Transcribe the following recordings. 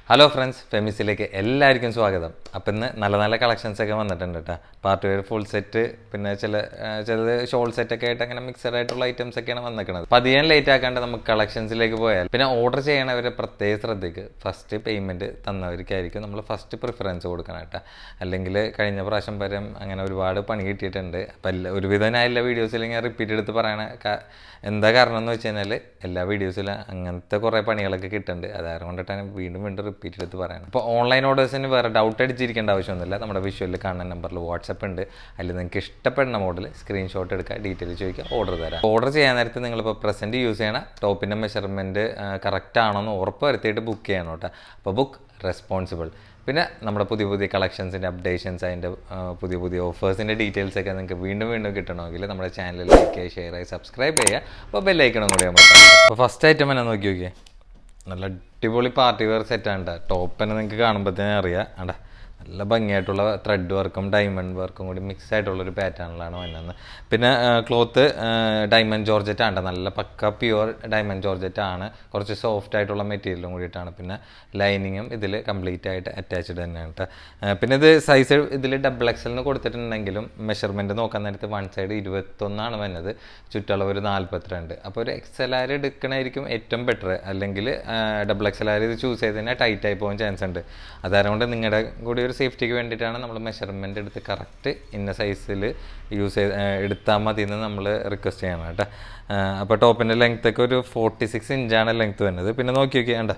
Hello friends ഫെമിസിലേക്ക് എല്ലാവർക്കും സ്വാഗതം അപ്പം ഇന്ന് നല്ല നല്ല കളക്ഷൻസ് ഒക്കെ വന്നിട്ടുണ്ട് കേട്ടോ പാർട്ടി വെയർ ഫുൾ സെറ്റ് പിന്നെ ചില ആ, ചിലത് ഷോൾ സെറ്റ് ഒക്കെ ആയിട്ട് അങ്ങനെ മിക്സഡ് ആയിട്ടുള്ള ഐറ്റംസ് ഒക്കെയാണ് വന്നിരിക്കുന്നത് അപ്പം അധികം ലേറ്റ് ആക്കാണ്ട് നമുക്ക് കളക്ഷൻസിലേക്ക് പോയാൽ പിന്നെ ഓർഡർ ചെയ്യണവരെ പ്രത്യേക ശ്രദ്ധയ്ക്ക് ഫസ്റ്റ് പേയ്മെൻറ്റ് തന്നവർക്കായിരിക്കും നമ്മൾ ഫസ്റ്റ് പ്രിഫറൻസ് കൊടുക്കണം കേട്ടോ അല്ലെങ്കിൽ കഴിഞ്ഞ പ്രാവശ്യം വരെ അങ്ങനെ ഒരുപാട് പണി കിട്ടിയിട്ടുണ്ട് അപ്പം എല്ലാ ഒരുവിധം ഞാൻ എല്ലാ വീഡിയോസിലും ഞാൻ റിപ്പീറ്റ് എടുത്ത് പറയണ ക- എന്താ കാരണം എന്ന് വെച്ച് കഴിഞ്ഞാൽ എല്ലാ വീഡിയോസിലും അങ്ങനത്തെ കുറേ പണികളൊക്കെ കിട്ടുന്നുണ്ട് അതായത് കൊണ്ടിട്ടാണ് വീണ്ടും വീണ്ടും റിപ്പീറ്റ് എടുത്ത് പറയുന്നത് അപ്പോൾ ഓൺലൈൻ ഓർഡേഴ്സിന് വേറെ ഡൗട്ട് അടിച്ചിരിക്കേണ്ട ആവശ്യമൊന്നുമില്ല നമ്മുടെ വിഷ്വലിൽ കാണുന്ന നമ്പറിൽ വാട്സപ്പ് ഉണ്ട് അതിൽ നിങ്ങൾക്ക് ഇഷ്ടപ്പെടുന്ന മോഡൽ സ്ക്രീൻഷോട്ട് എടുക്കുക ഡീറ്റെയിൽ ചോദിക്കുക ഓർഡർ തരാം ഓർഡർ ചെയ്യാൻ നേരത്ത് നിങ്ങളിപ്പോൾ പ്രസൻറ്റ് യൂസ് ചെയ്യണ ടോപ്പിൻ്റെ മെഷർമെൻറ്റ് കറക്റ്റ് ആണോ എന്ന് ഉറപ്പ് വരുത്തിയിട്ട് ബുക്ക് ചെയ്യണം കേട്ടോ അപ്പോൾ ബുക്ക് റെസ്പോൺസിബിൾ പിന്നെ നമ്മുടെ പുതിയ പുതിയ കളക്ഷൻസിൻ്റെ അപ്ഡേഷൻസ് അതിൻ്റെ ആ, പുതിയ പുതിയ ഓഫേഴ്സിൻ്റെ ഡീറ്റെയിൽസ് ഒക്കെ നിങ്ങൾക്ക് വീണ്ടും വീണ്ടും കിട്ടണമെങ്കിൽ നമ്മുടെ ചാനൽ ലൈക്ക് ചെയ്യുക ഷെയർ ചെയ്യുക സബ്സ്ക്രൈബ് ചെയ്യുക അപ്പോൾ ബെല്ലൈക്കണം കൂടി അമർത്താം അപ്പോൾ ഫസ്റ്റ് ഐറ്റം എന്നാ നോക്കി നോക്കിയേ നല്ല അടിപൊളി പാർട്ടി വെയർ സെറ്റാണ് കേട്ടോ ടോപ്പ് തന്നെ നിങ്ങൾക്ക് കാണുമ്പോഴത്തേനും അറിയാം ആണ്ടാ നല്ല ഭംഗിയായിട്ടുള്ള ത്രെഡ് വർക്കും ഡയമണ്ട് വർക്കും കൂടി മിക്സ് ആയിട്ടുള്ളൊരു പാറ്റേണിലാണ് വന്നത് പിന്നെ ക്ലോത്ത് ഡയമണ്ട് ജോർജറ്റ് ആണ് ട്ടോ. നല്ല പക്ക പ്യുവർ ഡയമണ്ട് ജോർജറ്റ് ആണ് കുറച്ച് സോഫ്റ്റ് ആയിട്ടുള്ള മെറ്റീരിയലും കൂടിയിട്ടാണ് പിന്നെ ലൈനിങ്ങും ഇതിൽ കംപ്ലീറ്റ് ആയിട്ട് അറ്റാച്ച്ഡ് തന്നെയാണ് കേട്ടോ ആ, പിന്നെ ഇത് സൈസ് ഇതിൽ ഡബിൾ എക്സലിന് കൊടുത്തിട്ടുണ്ടെങ്കിലും മെഷർമെൻറ്റ് നോക്കാൻ നേരത്ത് വൺ സൈഡ് ഇരുപത്തൊന്നാണ് വന്നത് ചുറ്റളവ് ഒരു നാൽപ്പത്തിരണ്ട് അപ്പോൾ ഒരു എക്സൽ ആർ എടുക്കണമായിരിക്കും ഏറ്റവും ബെറ്റർ അല്ലെങ്കിൽ ഡബിൾ എക്സൽ ആർ ഇത് ചൂസ് ചെയ്ത് കഴിഞ്ഞാൽ ടൈറ്റ് ആയി പോകാൻ ചാൻസ് ഉണ്ട് അതുകൊണ്ട് നിങ്ങളുടെ കൂടി ഒരു സേഫ്റ്റിക്ക് വേണ്ടിയിട്ടാണ് നമ്മൾ മെഷർമെൻറ്റ് എടുത്ത് കറക്റ്റ് ഇന്ന സൈസിൽ യൂസ് ചെയ്ത് എടുത്താൽ മതി എന്ന് നമ്മൾ റിക്വസ്റ്റ് ചെയ്യണം കേട്ടോ അപ്പോൾ ടോപ്പിൻ്റെ ലെങ്ത് ഒക്കെ ഒരു ഫോർട്ടി സിക്സ് ഇഞ്ചാണ് ലെങ്ത് വരുന്നത് പിന്നെ നോക്കി നോക്കി വേണ്ട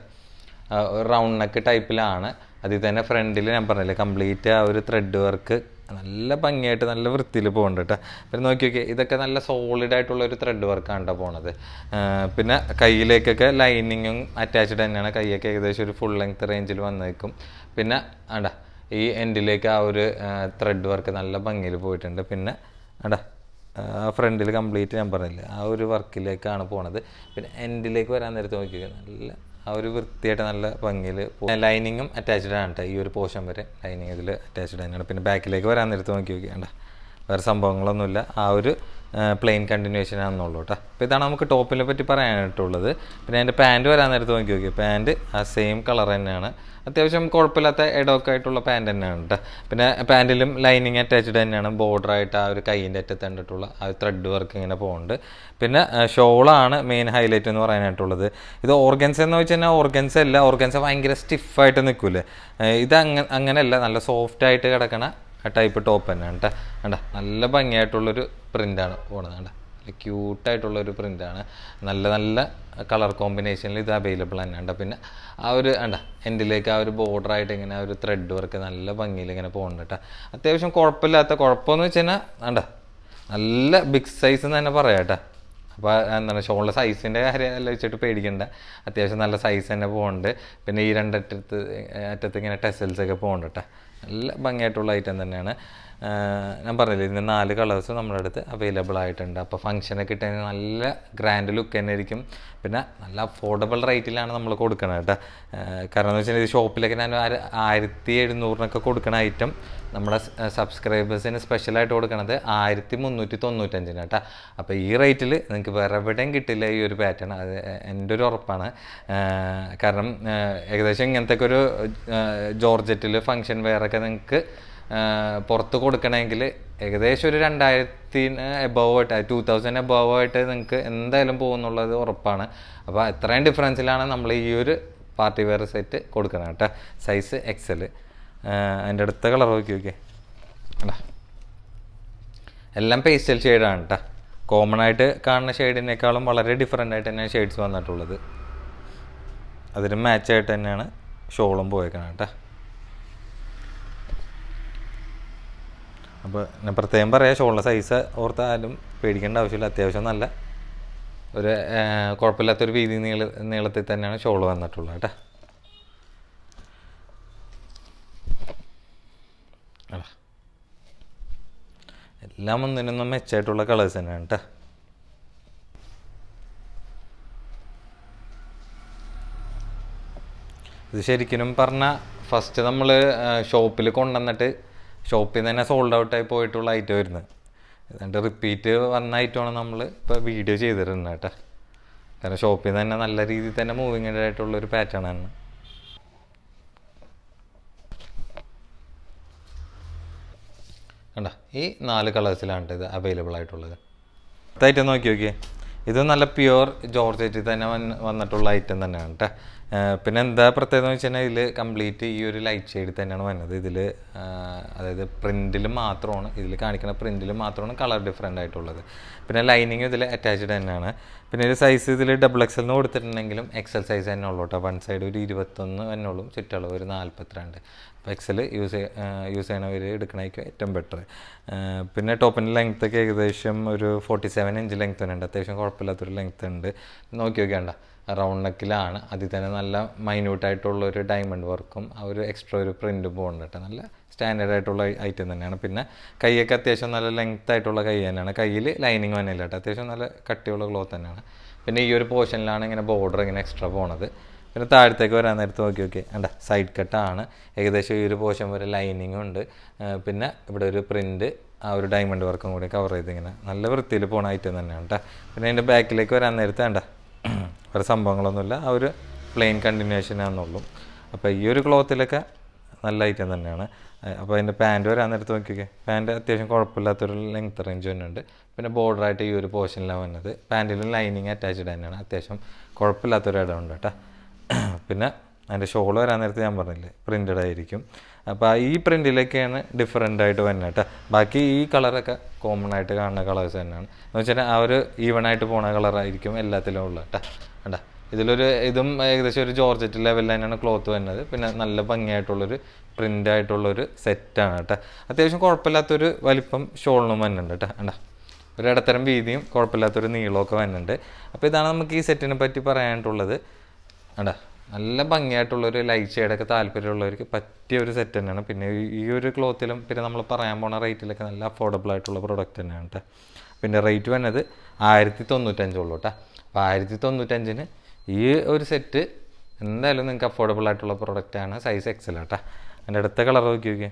റൗണ്ട് നെക്ക് ടൈപ്പിലാണ് അതിൽ തന്നെ ഫ്രണ്ടിൽ ഞാൻ പറഞ്ഞില്ലേ കംപ്ലീറ്റ് ആ ഒരു ത്രെഡ് വർക്ക് നല്ല ഭംഗിയായിട്ട് നല്ല വൃത്തിയിൽ പോകുന്നുണ്ട് കേട്ടോ പിന്നെ നോക്കി നോക്കി ഇതൊക്കെ നല്ല സോളിഡ് ആയിട്ടുള്ള ഒരു ത്രെഡ് വർക്കാണ് കേട്ടോ പോണത് ആ, പിന്നെ കയ്യിലേക്കൊക്കെ ലൈനിങ്ങും അറ്റാച്ച്ഡ് തന്നെയാണ് കൈയൊക്കെ ഏകദേശം ഒരു ഫുൾ ലെങ്ത് റേഞ്ചിൽ വന്നേക്കും പിന്നെ ആണ്ടാ ഈ എൻഡിലേക്ക് ആ ഒരു ത്രെഡ് വർക്ക് നല്ല ഭംഗിയിൽ പോയിട്ടുണ്ട് പിന്നെ ആണ്ടാ ഫ്രണ്ടിൽ കംപ്ലീറ്റ് ഞാൻ പറഞ്ഞില്ലേ ആ ഒരു വർക്കിലേക്കാണ് പോണത് പിന്നെ എൻഡിലേക്ക് വരാൻ നേരത്ത് നോക്കിയത് നല്ല ആ ഒരു വൃത്തിയായിട്ട് നല്ല ഭംഗിയിൽ ലൈനിങ്ങും അറ്റാച്ച്ഡ് ആണ് ട്ടോ. ഈ ഒരു പോർഷൻ വരെ ലൈനിങ് ഇതിൽ അറ്റാച്ച്ഡ് തന്നെയാണ് പിന്നെ ബാക്കിലേക്ക് വരാൻ നേരത്ത് നോക്കി നോക്കി വേണ്ട വേറെ സംഭവങ്ങളൊന്നുമില്ല ആ ഒരു പ്ലെയിൻ കണ്ടിന്യൂഷൻ ആണെന്നുള്ളൂ കേട്ടോ അപ്പോൾ ഇതാണ് നമുക്ക് ടോപ്പിനെ പറ്റി പറയാനായിട്ടുള്ളത് പിന്നെ അതിൻ്റെ പാൻറ്റ് വരാൻ നേരത്ത് നോക്കി നോക്കി പാൻറ്റ് ആ സെയിം കളർ തന്നെയാണ് അത്യാവശ്യം കുഴപ്പമില്ലാത്ത എഡോക്കെ ആയിട്ടുള്ള പാൻറ് തന്നെയാണ് കേട്ടോ പിന്നെ പാൻറ്റിലും ലൈനിങ് അറ്റാച്ച്ഡ് തന്നെയാണ് border ആയിട്ട് ആ ഒരു കൈയിൻ്റെ അറ്റത്ത് കണ്ടിട്ടുള്ള ആ ത്രെഡ് വർക്ക് ഇങ്ങനെ പോകുന്നുണ്ട് പിന്നെ ഷോളാണ് മെയിൻ ഹൈലൈറ്റ് എന്ന് പറയാനായിട്ടുള്ളത് ഇത് ഓർഗൻസ് എന്ന് വെച്ച് കഴിഞ്ഞാൽ ഓർഗൻസ് അല്ല ഓർഗൻസ് ഭയങ്കര സ്റ്റിഫായിട്ട് നിൽക്കൂലേ ഇത് അങ്ങ അങ്ങനെയല്ല നല്ല സോഫ്റ്റ് ആയിട്ട് കിടക്കണ ആ ടൈപ്പ് ടോപ്പ് തന്നെയാണ് കേട്ടോ കണ്ട നല്ല ഭംഗിയായിട്ടുള്ളൊരു പ്രിൻ്റാണ് പോണത് കണ്ട നല്ല ക്യൂട്ടായിട്ടുള്ളൊരു പ്രിൻ്റാണ് നല്ല നല്ല കളർ കോമ്പിനേഷനിൽ ഇത് അവൈലബിൾ തന്നെയുണ്ട് പിന്നെ ആ ഒരു വേണ്ട എൻഡിലേക്ക് ആ ഒരു border-ആയിട്ട് ഇങ്ങനെ ആ ഒരു ത്രെഡ് വർക്ക് നല്ല ഭംഗിയിൽ ഇങ്ങനെ പോകുന്നുണ്ട് കേട്ടോ അത്യാവശ്യം കുഴപ്പമില്ലാത്ത കുഴപ്പമെന്ന് വെച്ച് കഴിഞ്ഞാൽ വേണ്ട നല്ല ബിഗ് സൈസ് എന്ന് തന്നെ പറയാം കേട്ടോ അപ്പോൾ എന്താണ് ഷോളിലെ സൈസിൻ്റെ കാര്യം എല്ലാം വെച്ചിട്ട് പേടിക്കണ്ട അത്യാവശ്യം നല്ല സൈസ് തന്നെ പോകുന്നുണ്ട് പിന്നെ ഈ രണ്ടറ്റത്ത് അറ്റത്ത് ഇങ്ങനെ ടെസൽസ് ഒക്കെ പോകുന്നുണ്ട് കേട്ടോ നല്ല ഭംഗിയായിട്ടുള്ള ഐറ്റം തന്നെയാണ് ആ, ഞാൻ പറഞ്ഞില്ലേ ഇതിന് നാല് കളേഴ്സ് നമ്മുടെ അടുത്ത് അവൈലബിൾ ആയിട്ടുണ്ട് അപ്പോൾ ഫംഗ്ഷനൊക്കെ ഇട്ടുകഴിഞ്ഞാൽ നല്ല ഗ്രാൻഡ് ലുക്ക് തന്നെ ആയിരിക്കും പിന്നെ നല്ല അഫോർഡബിൾ റേറ്റിലാണ് നമ്മൾ കൊടുക്കുന്നത് കേട്ടോ ആ, കാരണം എന്ന് വെച്ചാൽ ഇത് ഷോപ്പിലൊക്കെ ഞാൻ ഒരു ആയിരത്തി എഴുന്നൂറിനൊക്കെ കൊടുക്കുന്ന ഐറ്റം നമ്മുടെ സബ്സ്ക്രൈബേഴ്സിന് സ്പെഷ്യലായിട്ട് കൊടുക്കണത് ആയിരത്തി മുന്നൂറ്റി തൊണ്ണൂറ്റഞ്ചിന് കേട്ടോ അപ്പോൾ ഈ റേറ്റിൽ നിങ്ങൾക്ക് വേറെ എവിടെയും കിട്ടില്ല ഈ ഒരു പാറ്റേൺ അത് എൻ്റെ ഒരു ഉറപ്പാണ് ആ, കാരണം ആ, ഏകദേശം ഇങ്ങനത്തെ ഒരു ജോർജറ്റിൽ ഫങ്ഷൻ വെയറൊക്കെ നിങ്ങൾക്ക് പുറത്ത് കൊടുക്കണമെങ്കിൽ ഏകദേശം ഒരു രണ്ടായിരത്തിന് എബവ് ആയിട്ട് ടു തൗസൻഡ് എബവ് ആയിട്ട് നിങ്ങൾക്ക് എന്തായാലും പോകുന്നുള്ളത് ഉറപ്പാണ് അപ്പോൾ അത്രയും ഡിഫറൻസിലാണ് നമ്മൾ ഈ ഒരു പാർട്ടി വെയർ സെറ്റ് കൊടുക്കണം കേട്ടോ സൈസ് എക്സൽ അതിൻ്റെ അടുത്ത കളർ നോക്കി നോക്കിയേ അല്ല എല്ലാം പേസ്റ്റൽ ഷെയ്ഡാണ് കേട്ടോ കോമൺ ആയിട്ട് കാണുന്ന ഷെയ്ഡിനേക്കാളും വളരെ ഡിഫറെൻ്റ് ആയിട്ട് തന്നെയാണ് ഷെയ്ഡ്സ് വന്നിട്ടുള്ളത് അതിന് മാച്ചായിട്ട് തന്നെയാണ് ഷോളും പോയേക്കണം കേട്ടോ അപ്പോൾ ഞാൻ പ്രത്യേകം പറയാം ഷോളിൻ്റെ സൈസ് ഓർത്താലും പേടിക്കേണ്ട ആവശ്യമില്ല അത്യാവശ്യം നല്ല ഒരു ആ, കുഴപ്പമില്ലാത്തൊരു വീതി നീള നീളത്തിൽ തന്നെയാണ് ഷോൾ വന്നിട്ടുള്ളത് കേട്ടോ അതാ. എല്ലാം ഒന്നിനൊന്നും മെച്ചമായിട്ടുള്ള കളേഴ്സ് തന്നെയാണ് കേട്ടോ ഇത് ശരിക്കും പറഞ്ഞാൽ ഫസ്റ്റ് നമ്മൾ ഷോപ്പിൽ കൊണ്ടുവന്നിട്ട് ഷോപ്പിൽ നിന്ന് തന്നെ സോൾഡ് ഔട്ടായി പോയിട്ടുള്ള ഐറ്റം വരുന്നത് എന്നിട്ട് റിപ്പീറ്റ് വന്ന ഐറ്റമാണ് നമ്മൾ ഇപ്പോൾ വീഡിയോ ചെയ്തിരുന്നത് കേട്ടോ കാരണം ഷോപ്പിൽ നിന്ന് തന്നെ നല്ല രീതിയിൽ തന്നെ മൂവിങ് ആയിട്ടുള്ള ഒരു പാറ്റേൺ ആണ് കണ്ട ഈ നാല് കളേഴ്സിലാണ് ഇത് അവൈലബിൾ ആയിട്ടുള്ളത് അടുത്ത ഐറ്റം നോക്കി നോക്കിയേ ഇത് നല്ല പ്യുവർ ജോർജറ്റിൽ തന്നെ വന്ന് വന്നിട്ടുള്ള ഐറ്റം തന്നെയാണ് കേട്ടോ പിന്നെ എന്താ പ്രത്യേകത എന്ന് വെച്ച് കഴിഞ്ഞാൽ ഇതിൽ കംപ്ലീറ്റ് ഈ ഒരു ലൈറ്റ് ഷെയ്ഡിൽ തന്നെയാണ് വന്നത് ഇതിൽ അതായത് പ്രിൻറ്റിൽ മാത്രമാണ് ഇതിൽ കാണിക്കുന്ന പ്രിൻറ്റിൽ മാത്രമാണ് കളർ ഡിഫറെൻ്റ് ആയിട്ടുള്ളത് പിന്നെ ലൈനിങ് ഇതിൽ അറ്റാച്ച്ഡ് തന്നെയാണ് പിന്നെ ഒരു സൈസ് ഇതിൽ ഡബിൾ എക്സലിന് കൊടുത്തിട്ടുണ്ടെങ്കിലും എക്സൽ സൈസ് തന്നെ ഉള്ളൂ കേട്ടോ വൺ സൈഡ് ഒരു ഇരുപത്തൊന്ന് തന്നെ ഉള്ളൂ ചുറ്റളവ് ഒരു നാൽപ്പത്തിരണ്ട് അപ്പോൾ എക്സൽ യൂസ് യൂസ് ചെയ്യണവർ എടുക്കണമായിരിക്കും ഏറ്റവും ബെറ്റർ പിന്നെ ടോപ്പിൻ്റെ ലെങ്ത് ഒക്കെ ഏകദേശം ഒരു ഫോർട്ടി സെവൻ ഇഞ്ച് ലെങ്ത് തന്നെ ഉണ്ട് അത്യാവശ്യം കുഴപ്പമില്ലാത്തൊരു ലെങ്ത് ഉണ്ട് നോക്കി നോക്കിയാണ്ട റൗണ്ട് നെക്കിലാണ് അതിൽ തന്നെ നല്ല മൈന്യൂട്ടായിട്ടുള്ള ഒരു ഡയമണ്ട് വർക്കും ആ ഒരു എക്സ്ട്രാ ഒരു പ്രിൻറ്റ് പോകുന്നുണ്ട് കേട്ടോ നല്ല സ്റ്റാൻഡേർഡ് ആയിട്ടുള്ള ഐറ്റം തന്നെയാണ് പിന്നെ കൈയൊക്കെ അത്യാവശ്യം നല്ല ലെങ്ത് ആയിട്ടുള്ള കൈ തന്നെയാണ് കയ്യിൽ ലൈനിങ് വന്നില്ല കേട്ടോ അത്യാവശ്യം നല്ല കട്ടിയുള്ള ക്ലോത്ത് തന്നെയാണ് പിന്നെ ഈ ഒരു പോർഷനിലാണ് ഇങ്ങനെ ബോർഡർ ഇങ്ങനെ എക്സ്ട്രാ പോണത് പിന്നെ താഴത്തേക്ക് വരാൻ നേരത്ത് നോക്കി നോക്കി വേണ്ട സൈഡ് കട്ടാണ് ഏകദേശം ഈ ഒരു പോർഷൻ വരെ ലൈനിങ്ങും ഉണ്ട് ആ, പിന്നെ ഇവിടെ ഒരു പ്രിൻറ്റ് ആ ഒരു ഡയമണ്ട് വർക്കും കൂടി കവർ ചെയ്ത് ഇങ്ങനെ നല്ല വൃത്തിയിൽ പോണ ഐറ്റം തന്നെയാണ് കേട്ടോ പിന്നെ അതിൻ്റെ ബാക്കിലേക്ക് വരാൻ നേരത്ത് വേണ്ട വേറെ സംഭവങ്ങളൊന്നുമില്ല ആ ഒരു പ്ലെയിൻ കണ്ടിന്യൂഷൻ ആണെന്നുള്ളൂ അപ്പോൾ ഈ ഒരു ക്ലോത്തിലൊക്കെ നല്ല ഐറ്റം തന്നെയാണ് അപ്പോൾ അതിൻ്റെ പാൻറ്റ് വരാൻ നേരത്ത് നോക്കിയൊക്കെ പാൻറ്റ് അത്യാവശ്യം കുഴപ്പമില്ലാത്തൊരു ലെങ്ത് റേഞ്ച് തന്നെയുണ്ട് പിന്നെ ബോർഡറായിട്ട് ഈ ഒരു പോർഷനിലാണ് വന്നത് പാൻറ്റിലും ലൈനിങ് അറ്റാച്ച്ഡ് തന്നെയാണ് അത്യാവശ്യം കുഴപ്പമില്ലാത്തൊരു ഇടം ഉണ്ട് കേട്ടോ പിന്നെ അതിൻ്റെ ഷോൾ വരാൻ നേരത്ത് ഞാൻ പറഞ്ഞില്ലേ പ്രിൻറ്റഡ് ആയിരിക്കും അപ്പോൾ ഈ പ്രിൻറ്റിലൊക്കെയാണ് ഡിഫറെൻ്റ് ആയിട്ട് വരുന്നത് കേട്ടോ ബാക്കി ഈ കളറൊക്കെ കോമൺ ആയിട്ട് കാണുന്ന കളേഴ്സ് തന്നെയാണ് എന്ന് വെച്ചാൽ ആ ഒരു ഈവൺ ആയിട്ട് പോണ കളറായിരിക്കും എല്ലാത്തിലും ഉള്ളത് കേട്ടോ കണ്ടാ ഇതിലൊരു ഇതും ഏകദേശം ഒരു ജോർജറ്റ് ലെവലിൽ തന്നെയാണ് ക്ലോത്ത് വരുന്നത് പിന്നെ നല്ല ഭംഗിയായിട്ടുള്ളൊരു പ്രിൻ്റ് ആയിട്ടുള്ളൊരു സെറ്റാണ് കേട്ടോ അത്യാവശ്യം കുഴപ്പമില്ലാത്തൊരു വലിപ്പം ഷോളിനും വരുന്നുണ്ട് കേട്ടോ കണ്ടാ ഒരു ഇടത്തരം വീതിയും കുഴപ്പമില്ലാത്തൊരു നീളമൊക്കെ വരുന്നുണ്ട് അപ്പോൾ ഇതാണ് നമുക്ക് ഈ സെറ്റിനെ പറ്റി പറയാനായിട്ടുള്ളത് അടാ നല്ല ഭംഗിയായിട്ടുള്ളൊരു ലൈറ്റ് ഷെയ്ഡൊക്കെ താല്പര്യമുള്ളവർക്ക് പറ്റിയ ഒരു സെറ്റ് തന്നെയാണ് പിന്നെ ഈ- ഈ ഒരു ക്ലോത്തിലും പിന്നെ നമ്മൾ പറയാൻ പോണ റേറ്റിലൊക്കെ നല്ല അഫോർഡബിൾ ആയിട്ടുള്ള പ്രൊഡക്റ്റ് തന്നെയാണ് കേട്ടോ പിന്നെ റേറ്റ് വന്നത് ആയിരത്തി തൊണ്ണൂറ്റഞ്ചുള്ളൂ കേട്ടോ അപ്പോൾ ആയിരത്തി തൊണ്ണൂറ്റഞ്ചിന് ഈ ഒരു സെറ്റ് എന്തായാലും നിങ്ങൾക്ക് അഫോർഡബിൾ ആയിട്ടുള്ള പ്രൊഡക്റ്റാണ് സൈസ് എക്സൽ കേട്ടോ അതിൻ്റെ അടുത്ത കളർ നോക്കി നോക്കിയേ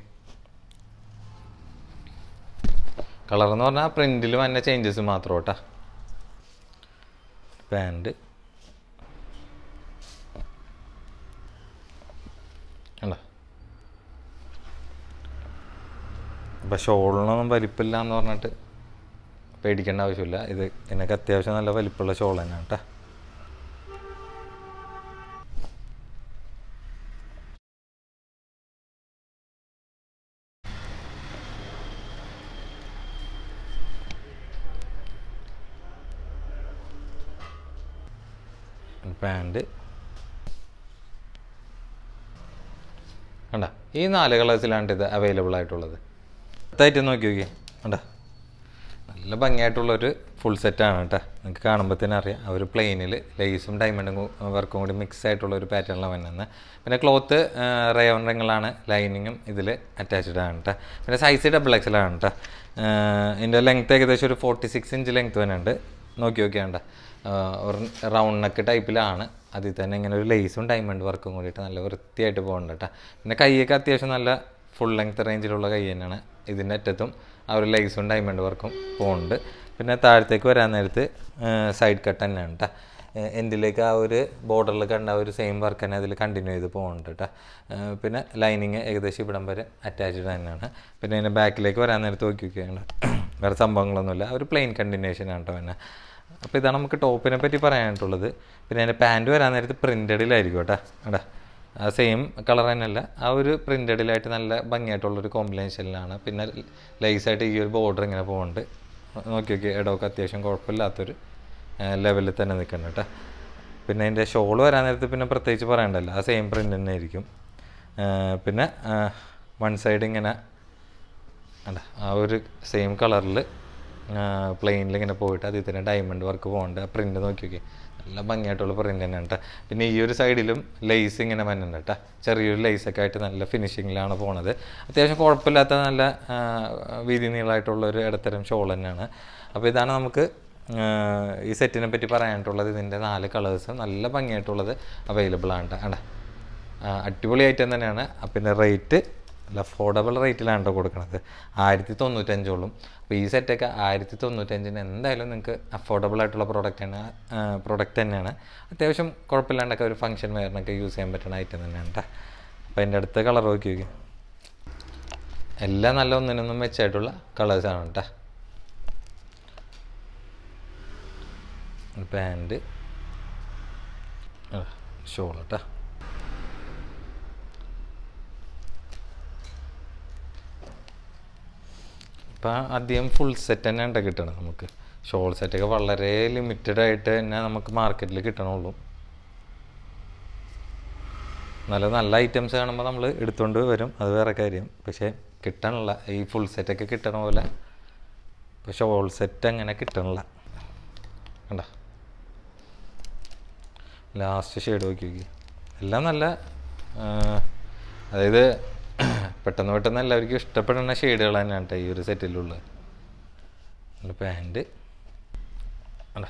കളർ എന്ന് പറഞ്ഞാൽ പ്രിൻറ്റിൽ വന്ന ചേഞ്ചസ് മാത്രം കേട്ടോ പാൻറ് കണ്ടോ അപ്പം ഷോളിനൊന്നും വലിപ്പില്ല എന്ന് പറഞ്ഞിട്ട് പേടിക്കേണ്ട ആവശ്യമില്ല ഇത് എനിക്ക് അത്യാവശ്യം നല്ല വലിപ്പമുള്ള ഷോൾ തന്നെയാണ് കേട്ടോ പാൻറ് കണ്ട ഈ നാല് കളേഴ്സിലാണ് ഇത് അവൈലബിൾ ആയിട്ടുള്ളത് അടുത്തായിട്ട് നോക്കി നോക്കി കണ്ട നല്ല ഭംഗിയായിട്ടുള്ളൊരു ഫുൾ സെറ്റാണ് കേട്ടോ നിങ്ങൾക്ക് കാണുമ്പോൾ തന്നെ അറിയാം ആ ഒരു പ്ലെയിനിൽ ലേസും ഡയമണ്ടും വർക്കും കൂടി മിക്സ് ആയിട്ടുള്ള ഒരു പാറ്റേണിലാണ് വരുന്നത് പിന്നെ ക്ലോത്ത് റയോൺ റിങ്ങളാണ് ലൈനിങ്ങും ഇതിൽ അറ്റാച്ച്ഡ് ആണ് കേട്ടോ പിന്നെ സൈസ് ഡബിൾ എക്സലാണ് കേട്ടോ ഇതിൻ്റെ ലെങ്ത് ഏകദേശം ഒരു ഫോർട്ടി സിക്സ് ഇഞ്ച് ലെങ്ത് വരുന്നുണ്ട് നോക്കി നോക്കിയാണ്ട റൗണ്ട് നെക്ക് ടൈപ്പിലാണ് അതിൽ തന്നെ ഇങ്ങനെ ഒരു ലേസും ഡയമണ്ട് വർക്കും കൂടിയിട്ട് നല്ല വൃത്തിയായിട്ട് പോകുന്നുണ്ട് കേട്ടോ പിന്നെ കൈയൊക്കെ അത്യാവശ്യം നല്ല ഫുൾ ലെങ്ത് റേഞ്ചിലുള്ള കൈ തന്നെയാണ് ഇതിൻ്റെ അറ്റത്തും ആ ഒരു ലേസും ഡയമണ്ട് വർക്കും പോകുന്നുണ്ട് പിന്നെ താഴത്തേക്ക് വരാൻ നേരത്ത് സൈഡ് കട്ട് തന്നെയാണ് കേട്ടോ എൻഡിലേക്ക് ആ ഒരു ബോർഡറിൽ കണ്ട ആ ഒരു സെയിം വർക്ക് തന്നെ അതിൽ കണ്ടിന്യൂ ചെയ്ത് പോകുന്നുണ്ട് കേട്ടോ പിന്നെ ലൈനിങ് ഏകദേശം ഇവിടം വരെ അറ്റാച്ച്ഡ് തന്നെയാണ് പിന്നെ അതിൻ്റെ ബാക്കിലേക്ക് വരാൻ നേരത്ത് നോക്കി നോക്കിയാണ് വേറെ സംഭവങ്ങളൊന്നുമില്ല ആ ഒരു പ്ലെയിൻ കണ്ടിന്യൂഷൻ ആണ് കേട്ടോ പിന്നെ അപ്പോൾ ഇതാണ് നമുക്ക് ടോപ്പിനെ പറ്റി പറയാനായിട്ടുള്ളത് പിന്നെ അതിൻ്റെ പാൻറ്റ് വരാൻ നേരത്ത് പ്രിൻറ്റഡിലായിരിക്കും കേട്ടോ അവിടെ ആ സെയിം കളർ തന്നെയല്ല ആ ഒരു പ്രിൻറ്റഡിലായിട്ട് നല്ല ഭംഗിയായിട്ടുള്ളൊരു കോമ്പിനേഷനിലാണ് പിന്നെ ലൈസായിട്ട് ഈ ഒരു ബോർഡർ ഇങ്ങനെ പോകുന്നുണ്ട് നോക്കി നോക്കി ഇടമൊക്കെ അത്യാവശ്യം കുഴപ്പമില്ലാത്തൊരു ലെവലിൽ തന്നെ നിൽക്കുന്നുണ്ട് കേട്ടോ പിന്നെ അതിൻ്റെ ഷോൾ വരാൻ നേരത്ത് പിന്നെ പ്രത്യേകിച്ച് പറയണ്ടല്ലോ ആ സെയിം പ്രിൻ്റ് തന്നെ ആയിരിക്കും ആ, പിന്നെ വൺ സൈഡ് ഇങ്ങനെ അല്ല ആ ഒരു സെയിം കളറിൽ പ്ലെയിനിൽ ഇങ്ങനെ പോയിട്ട് അതിൽ തന്നെ ഡയമണ്ട് വർക്ക് പോകുന്നുണ്ട് ആ പ്രിൻ്റ് നോക്കി നോക്കി നല്ല ഭംഗിയായിട്ടുള്ള പ്രിൻ്റ് തന്നെയാണ് കേട്ടോ പിന്നെ ഈ ഒരു സൈഡിലും ലേസ് ഇങ്ങനെ വരുന്നുണ്ട് കേട്ടോ ചെറിയൊരു ലേസൊക്കെ ആയിട്ട് നല്ല ഫിനിഷിങ്ങിലാണ് പോണത് അത്യാവശ്യം കുഴപ്പമില്ലാത്ത നല്ല ആ, വീതി നീളമായിട്ടുള്ള ഒരു ഇടത്തരം ഷോൾ തന്നെയാണ് അപ്പോൾ ഇതാണ് നമുക്ക് ആ, ഈ സെറ്റിനെ പറ്റി പറയാനായിട്ടുള്ളത് ഇതിൻ്റെ നാല് കളേഴ്സ് നല്ല ഭംഗിയായിട്ടുള്ളത് അവൈലബിൾ ആണ് കേട്ടോ കണ്ടോ? ആ, അടിപൊളി ഐറ്റം തന്നെയാണ് ആ, പിന്നെ റേറ്റ് നല്ല അഫോർഡബിൾ റേറ്റിലാണ് കേട്ടോ കൊടുക്കുന്നത് ആയിരത്തി തൊണ്ണൂറ്റഞ്ചോളും അപ്പോൾ ഈ സെറ്റൊക്കെ ആയിരത്തി തൊണ്ണൂറ്റഞ്ചിന് എന്തായാലും നിങ്ങൾക്ക് അഫോർഡബിൾ ആയിട്ടുള്ള പ്രോഡക്റ്റാണ് പ്രോഡക്റ്റ് തന്നെയാണ് അത്യാവശ്യം കുഴപ്പമില്ലാണ്ടൊക്കെ ഒരു ഫംഗ്ഷൻ വെയറിനൊക്കെ യൂസ് ചെയ്യാൻ പറ്റുന്ന ഐറ്റം തന്നെയാണ് കേട്ടോ അപ്പോൾ അതിൻ്റെ അടുത്ത കളർ നോക്കി നോക്കി എല്ലാം നല്ല ഒന്നിനൊന്നും മെച്ചമായിട്ടുള്ള കളേഴ്സാണ് കേട്ടോ പാൻറ് ഷോൾ കേട്ടോ ഇപ്പം അധികം ഫുൾ സെറ്റ് തന്നെ ഉണ്ട് കിട്ടണം നമുക്ക് ഷോൾ സെറ്റൊക്കെ വളരെ ലിമിറ്റഡ് ആയിട്ട് തന്നെ നമുക്ക് മാർക്കറ്റിൽ കിട്ടണുള്ളൂ നല്ല നല്ല ഐറ്റംസ് കാണുമ്പോൾ നമ്മൾ എടുത്തുകൊണ്ട് വരും അത് വേറെ കാര്യം പക്ഷേ കിട്ടണില്ല ഈ ഫുൾ സെറ്റൊക്കെ കിട്ടണ പോലെ ഇപ്പോൾ ഷോൾ സെറ്റ് അങ്ങനെ കിട്ടണില്ല കണ്ട ലാസ്റ്റ് ഷെയ്ഡ് നോക്കി നോക്കി എല്ലാം നല്ല ആ, അതായത് പെട്ടെന്ന് പെട്ടെന്ന് എല്ലാവർക്കും ഇഷ്ടപ്പെടുന്ന ഷെയ്ഡുകൾ തന്നെയാണ് കേട്ടോ ഈ ഒരു സെറ്റിലുള്ളത് പാൻറ് അല്ല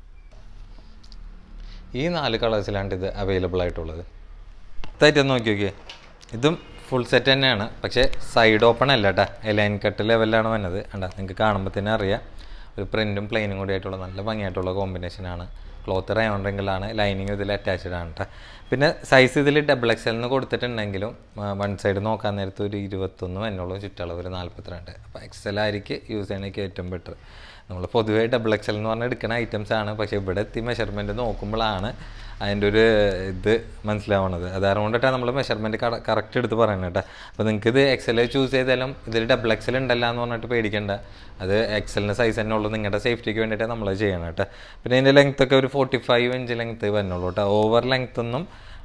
ഈ നാല് കളേഴ്സിലാണ് ഇത് അവൈലബിൾ ആയിട്ടുള്ളത് ഇതായിട്ട് നോക്കി നോക്കിയേ ഇതും ഫുൾ സെറ്റ് തന്നെയാണ് പക്ഷേ സൈഡ് ഓപ്പൺ അല്ല കേട്ടോ എലൈൻ കട്ട് ലെവലിലാണ് വന്നത് കണ്ടാ നിങ്ങൾക്ക് കാണുമ്പോൾ തന്നെ അറിയാം ഒരു പ്രിൻറ്റും പ്ലെയിനും കൂടി ആയിട്ടുള്ള നല്ല ഭംഗിയായിട്ടുള്ള കോമ്പിനേഷനാണ് ക്ലോത്ത് റയോൺ റിങ്കിലാണ് ലൈനിങ് ഇതിൽ അറ്റാച്ച്ഡ് ആണ് കേട്ടോ പിന്നെ സൈസ് ഇതിൽ ഡബിൾ എക്സ് എല്ലിന് കൊടുത്തിട്ടുണ്ടെങ്കിലും വൺ സൈഡ് നോക്കാൻ നേരത്ത് ഒരു ഇരുപത്തൊന്ന് എന്നുള്ളൂ ചുറ്റളവ് ഒരു നാൽപ്പത്തിരണ്ട് അപ്പോൾ എക്സൽ ആയിരിക്കും യൂസ് ചെയ്യണമെങ്കിൽ ഏറ്റവും ബെറ്റർ നമ്മൾ പൊതുവേ ഡബിൾ എക്സൽ എന്ന് പറഞ്ഞ് എടുക്കുന്ന ഐറ്റംസ് ആണ് പക്ഷേ ഇവിടെ എത്തി മെഷർമെൻറ്റ് നോക്കുമ്പോഴാണ് അതിൻ്റെ ഒരു ഇത് മനസ്സിലാവണത് അത് അതുകൊണ്ടിട്ടാണ് നമ്മൾ മെഷർമെൻറ്റ് കറക്റ്റ് എടുത്ത് പറയുന്നത് കേട്ടോ അപ്പോൾ നിങ്ങൾക്ക് ഇത് എക്സൽ ചൂസ് ചെയ്താലും ഇതിൽ ഡബിൾ എക്സൽ ഉണ്ടല്ല എന്ന് പറഞ്ഞിട്ട് പേടിക്കണ്ട അത് എക്സലിൻ്റെ സൈസ് തന്നെ ഉള്ളൂ നിങ്ങളുടെ സേഫ്റ്റിക്ക് വേണ്ടിയിട്ട് നമ്മൾ ചെയ്യണം കേട്ടോ പിന്നെ അതിൻ്റെ ലെങ്ത് ഒക്കെ ഒരു ഫോർട്ടി ഫൈവ് ഇഞ്ച് ലെങ്ത് വരുന്നുള്ളൂ കേട്ടോ ഓവർ ലെങ്ത് ഒന്നും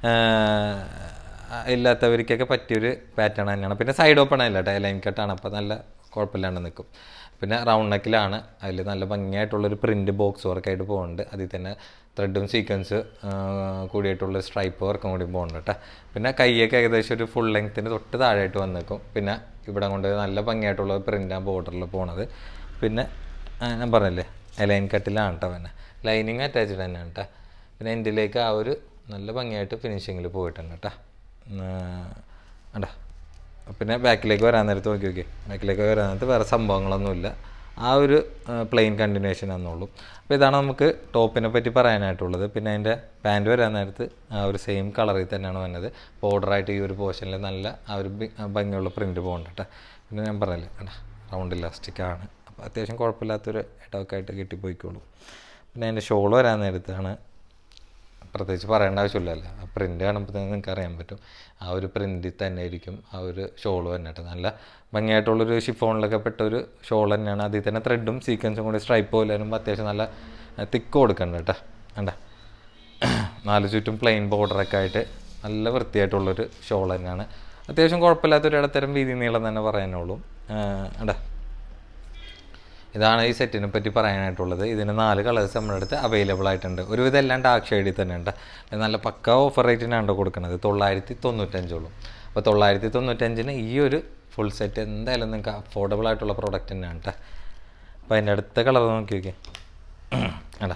ആഹ്, ഇല്ലാത്തവർക്കൊക്കെ പറ്റിയൊരു പാറ്റേൺ തന്നെയാണ് പിന്നെ സൈഡ് ഓപ്പൺ അല്ല കേട്ടോ ലൈൻ കട്ടാണ് അപ്പോൾ നല്ല കുഴപ്പമില്ലാണ്ട് നിൽക്കും പിന്നെ റൗണ്ട് നെക്കിലാണ് അതിൽ നല്ല ഭംഗിയായിട്ടുള്ളൊരു പ്രിൻറ്റ് ബോക്സ് വർക്കായിട്ട് പോകുന്നുണ്ട് അതിൽ തന്നെ ത്രെഡും സീക്വൻസ് കൂടിയിട്ടുള്ള സ്ട്രൈപ്പ് വർക്കും കൂടി പോകുന്നുണ്ട് കേട്ടോ പിന്നെ കൈയൊക്കെ ഏകദേശം ഒരു ഫുൾ ലെങ്ത്തിന് തൊട്ട് താഴെയായിട്ട് വന്ന് നിൽക്കും പിന്നെ ഇവിടെ കൊണ്ട് നല്ല ഭംഗിയായിട്ടുള്ള പ്രിൻ്റ് ആ ബോർഡറിൽ പോണത് പിന്നെ ആ, ഞാൻ പറഞ്ഞില്ലേ ലൈൻ കട്ടിലാണ് കേട്ടോ പിന്നെ ലൈനിങ് അറ്റാച്ച്ഡ് തന്നെയാണ് കേട്ടോ പിന്നെ എൻഡിലേക്ക് ആ ഒരു നല്ല ഭംഗിയായിട്ട് ഫിനിഷിങ്ങിൽ പോയിട്ടുണ്ട് കേട്ടോ അടാ പിന്നെ ബാക്കിലേക്ക് വരാൻ നേരത്ത് നോക്കി നോക്കി ബാക്കിലേക്ക് വരാൻ നേരത്ത് വേറെ സംഭവങ്ങളൊന്നുമില്ല ആ ഒരു പ്ലെയിൻ കണ്ടിന്യൂഷൻ എന്നുള്ളൂ അപ്പോൾ ഇതാണ് നമുക്ക് ടോപ്പിനെ പറ്റി പറയാനായിട്ടുള്ളത് പിന്നെ അതിൻ്റെ പാൻറ് വരാൻ നേരത്ത് ആ ഒരു സെയിം കളറിൽ തന്നെയാണ് വന്നത് ബോർഡറായിട്ട് ഈ ഒരു പോർഷനിൽ നല്ല ആ ഒരു ബി- ആ ഭംഗിയുള്ള പ്രിൻറ്റ് പോകുന്നുണ്ട് കേട്ടോ പിന്നെ ഞാൻ പറയല്ലേ കണ്ടാ റൗണ്ട് ഇലാസ്റ്റിക് ആണ് അപ്പോൾ അത്യാവശ്യം കുഴപ്പമില്ലാത്തൊരു ഇടമൊക്കെ ആയിട്ട് കിട്ടിപ്പോയിക്കോളും പിന്നെ അതിൻ്റെ ഷോൾ വരാൻ നേരത്താണ് പ്രത്യേകിച്ച് പറയേണ്ട ആവശ്യമില്ലല്ലോ ആ പ്രിൻ്റ് കാണുമ്പോൾ തന്നെ നിങ്ങൾക്ക് അറിയാൻ പറ്റും ആ ഒരു പ്രിൻറ്റിൽ തന്നെ ആയിരിക്കും ആ ഒരു ഷോൾ തന്നെയായിട്ട് നല്ല ഭംഗിയായിട്ടുള്ളൊരു ഷിഫോണിലൊക്കെ പെട്ട ഒരു ഷോൾ തന്നെയാണ് അതിൽ തന്നെ ത്രെഡും സീക്വൻസും കൂടി സ്ട്രൈപ്പ് പോലെ വരുമ്പോൾ അത്യാവശ്യം നല്ല തിക്ക് കൊടുക്കണ്ട കേട്ടോ വേണ്ട നാല് ചുറ്റും പ്ലെയിൻ ബോർഡറൊക്കെ ആയിട്ട് നല്ല വൃത്തിയായിട്ടുള്ളൊരു ഷോൾ തന്നെയാണ് അത്യാവശ്യം കുഴപ്പമില്ലാത്തൊരു ഇടത്തരം വീതി നീളം തന്നെ പറയാനുള്ളൂ അടാ ഇതാണ് ഈ സെറ്റിനെ പറ്റി പറയാനായിട്ടുള്ളത് ഇതിന് നാല് കളേഴ്സ് നമ്മുടെ അടുത്ത് അവൈലബിൾ ആയിട്ടുണ്ട് ഒരുവിധം എല്ലാം ഡാർക്ക് ഷെയ്ഡിൽ തന്നെ ഉണ്ട് ഇത് നല്ല പക്ക ഓഫർ റേറ്റിനാണ് കൊടുക്കുന്നത് തൊള്ളായിരത്തി തൊണ്ണൂറ്റഞ്ചുള്ളൂ അപ്പോൾ തൊള്ളായിരത്തി തൊണ്ണൂറ്റഞ്ചിന് ഈ ഒരു ഫുൾ സെറ്റ് എന്തായാലും നിങ്ങൾക്ക് അഫോർഡബിൾ ആയിട്ടുള്ള പ്രോഡക്റ്റ് തന്നെയാണ് കേട്ടോ അപ്പോൾ അതിൻ്റെ അടുത്ത കളർ നോക്കി നോക്കിയേ അടാ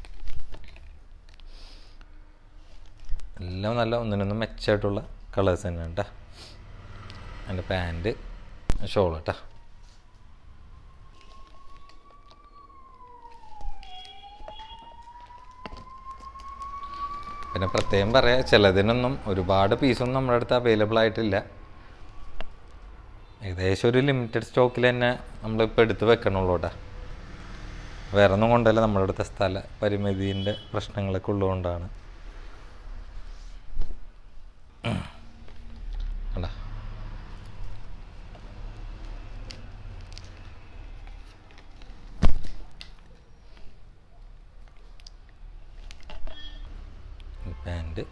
എല്ലാം നല്ല ഒന്നിനൊന്നും മെച്ചമായിട്ടുള്ള കളേഴ്സ് തന്നെയാണ് കേട്ടോ അതിൻ്റെ പാൻറ്റ് ഷോൾ കേട്ടോ പിന്നെ പ്രത്യേകം പറയാം ചിലതിനൊന്നും ഒരുപാട് പീസൊന്നും നമ്മുടെ അടുത്ത് അവൈലബിൾ ആയിട്ടില്ല ഏകദേശം ഒരു ലിമിറ്റഡ് സ്റ്റോക്കിൽ തന്നെ നമ്മളിപ്പോൾ എടുത്ത് വെക്കണുള്ളൂ കേട്ടോ വേറെ ഒന്നും കൊണ്ടല്ല നമ്മുടെ അടുത്ത സ്ഥല പരിമിതിൻ്റെ പ്രശ്നങ്ങളൊക്കെ ഉള്ളതുകൊണ്ടാണ് കണ്ടാ പാൻറ്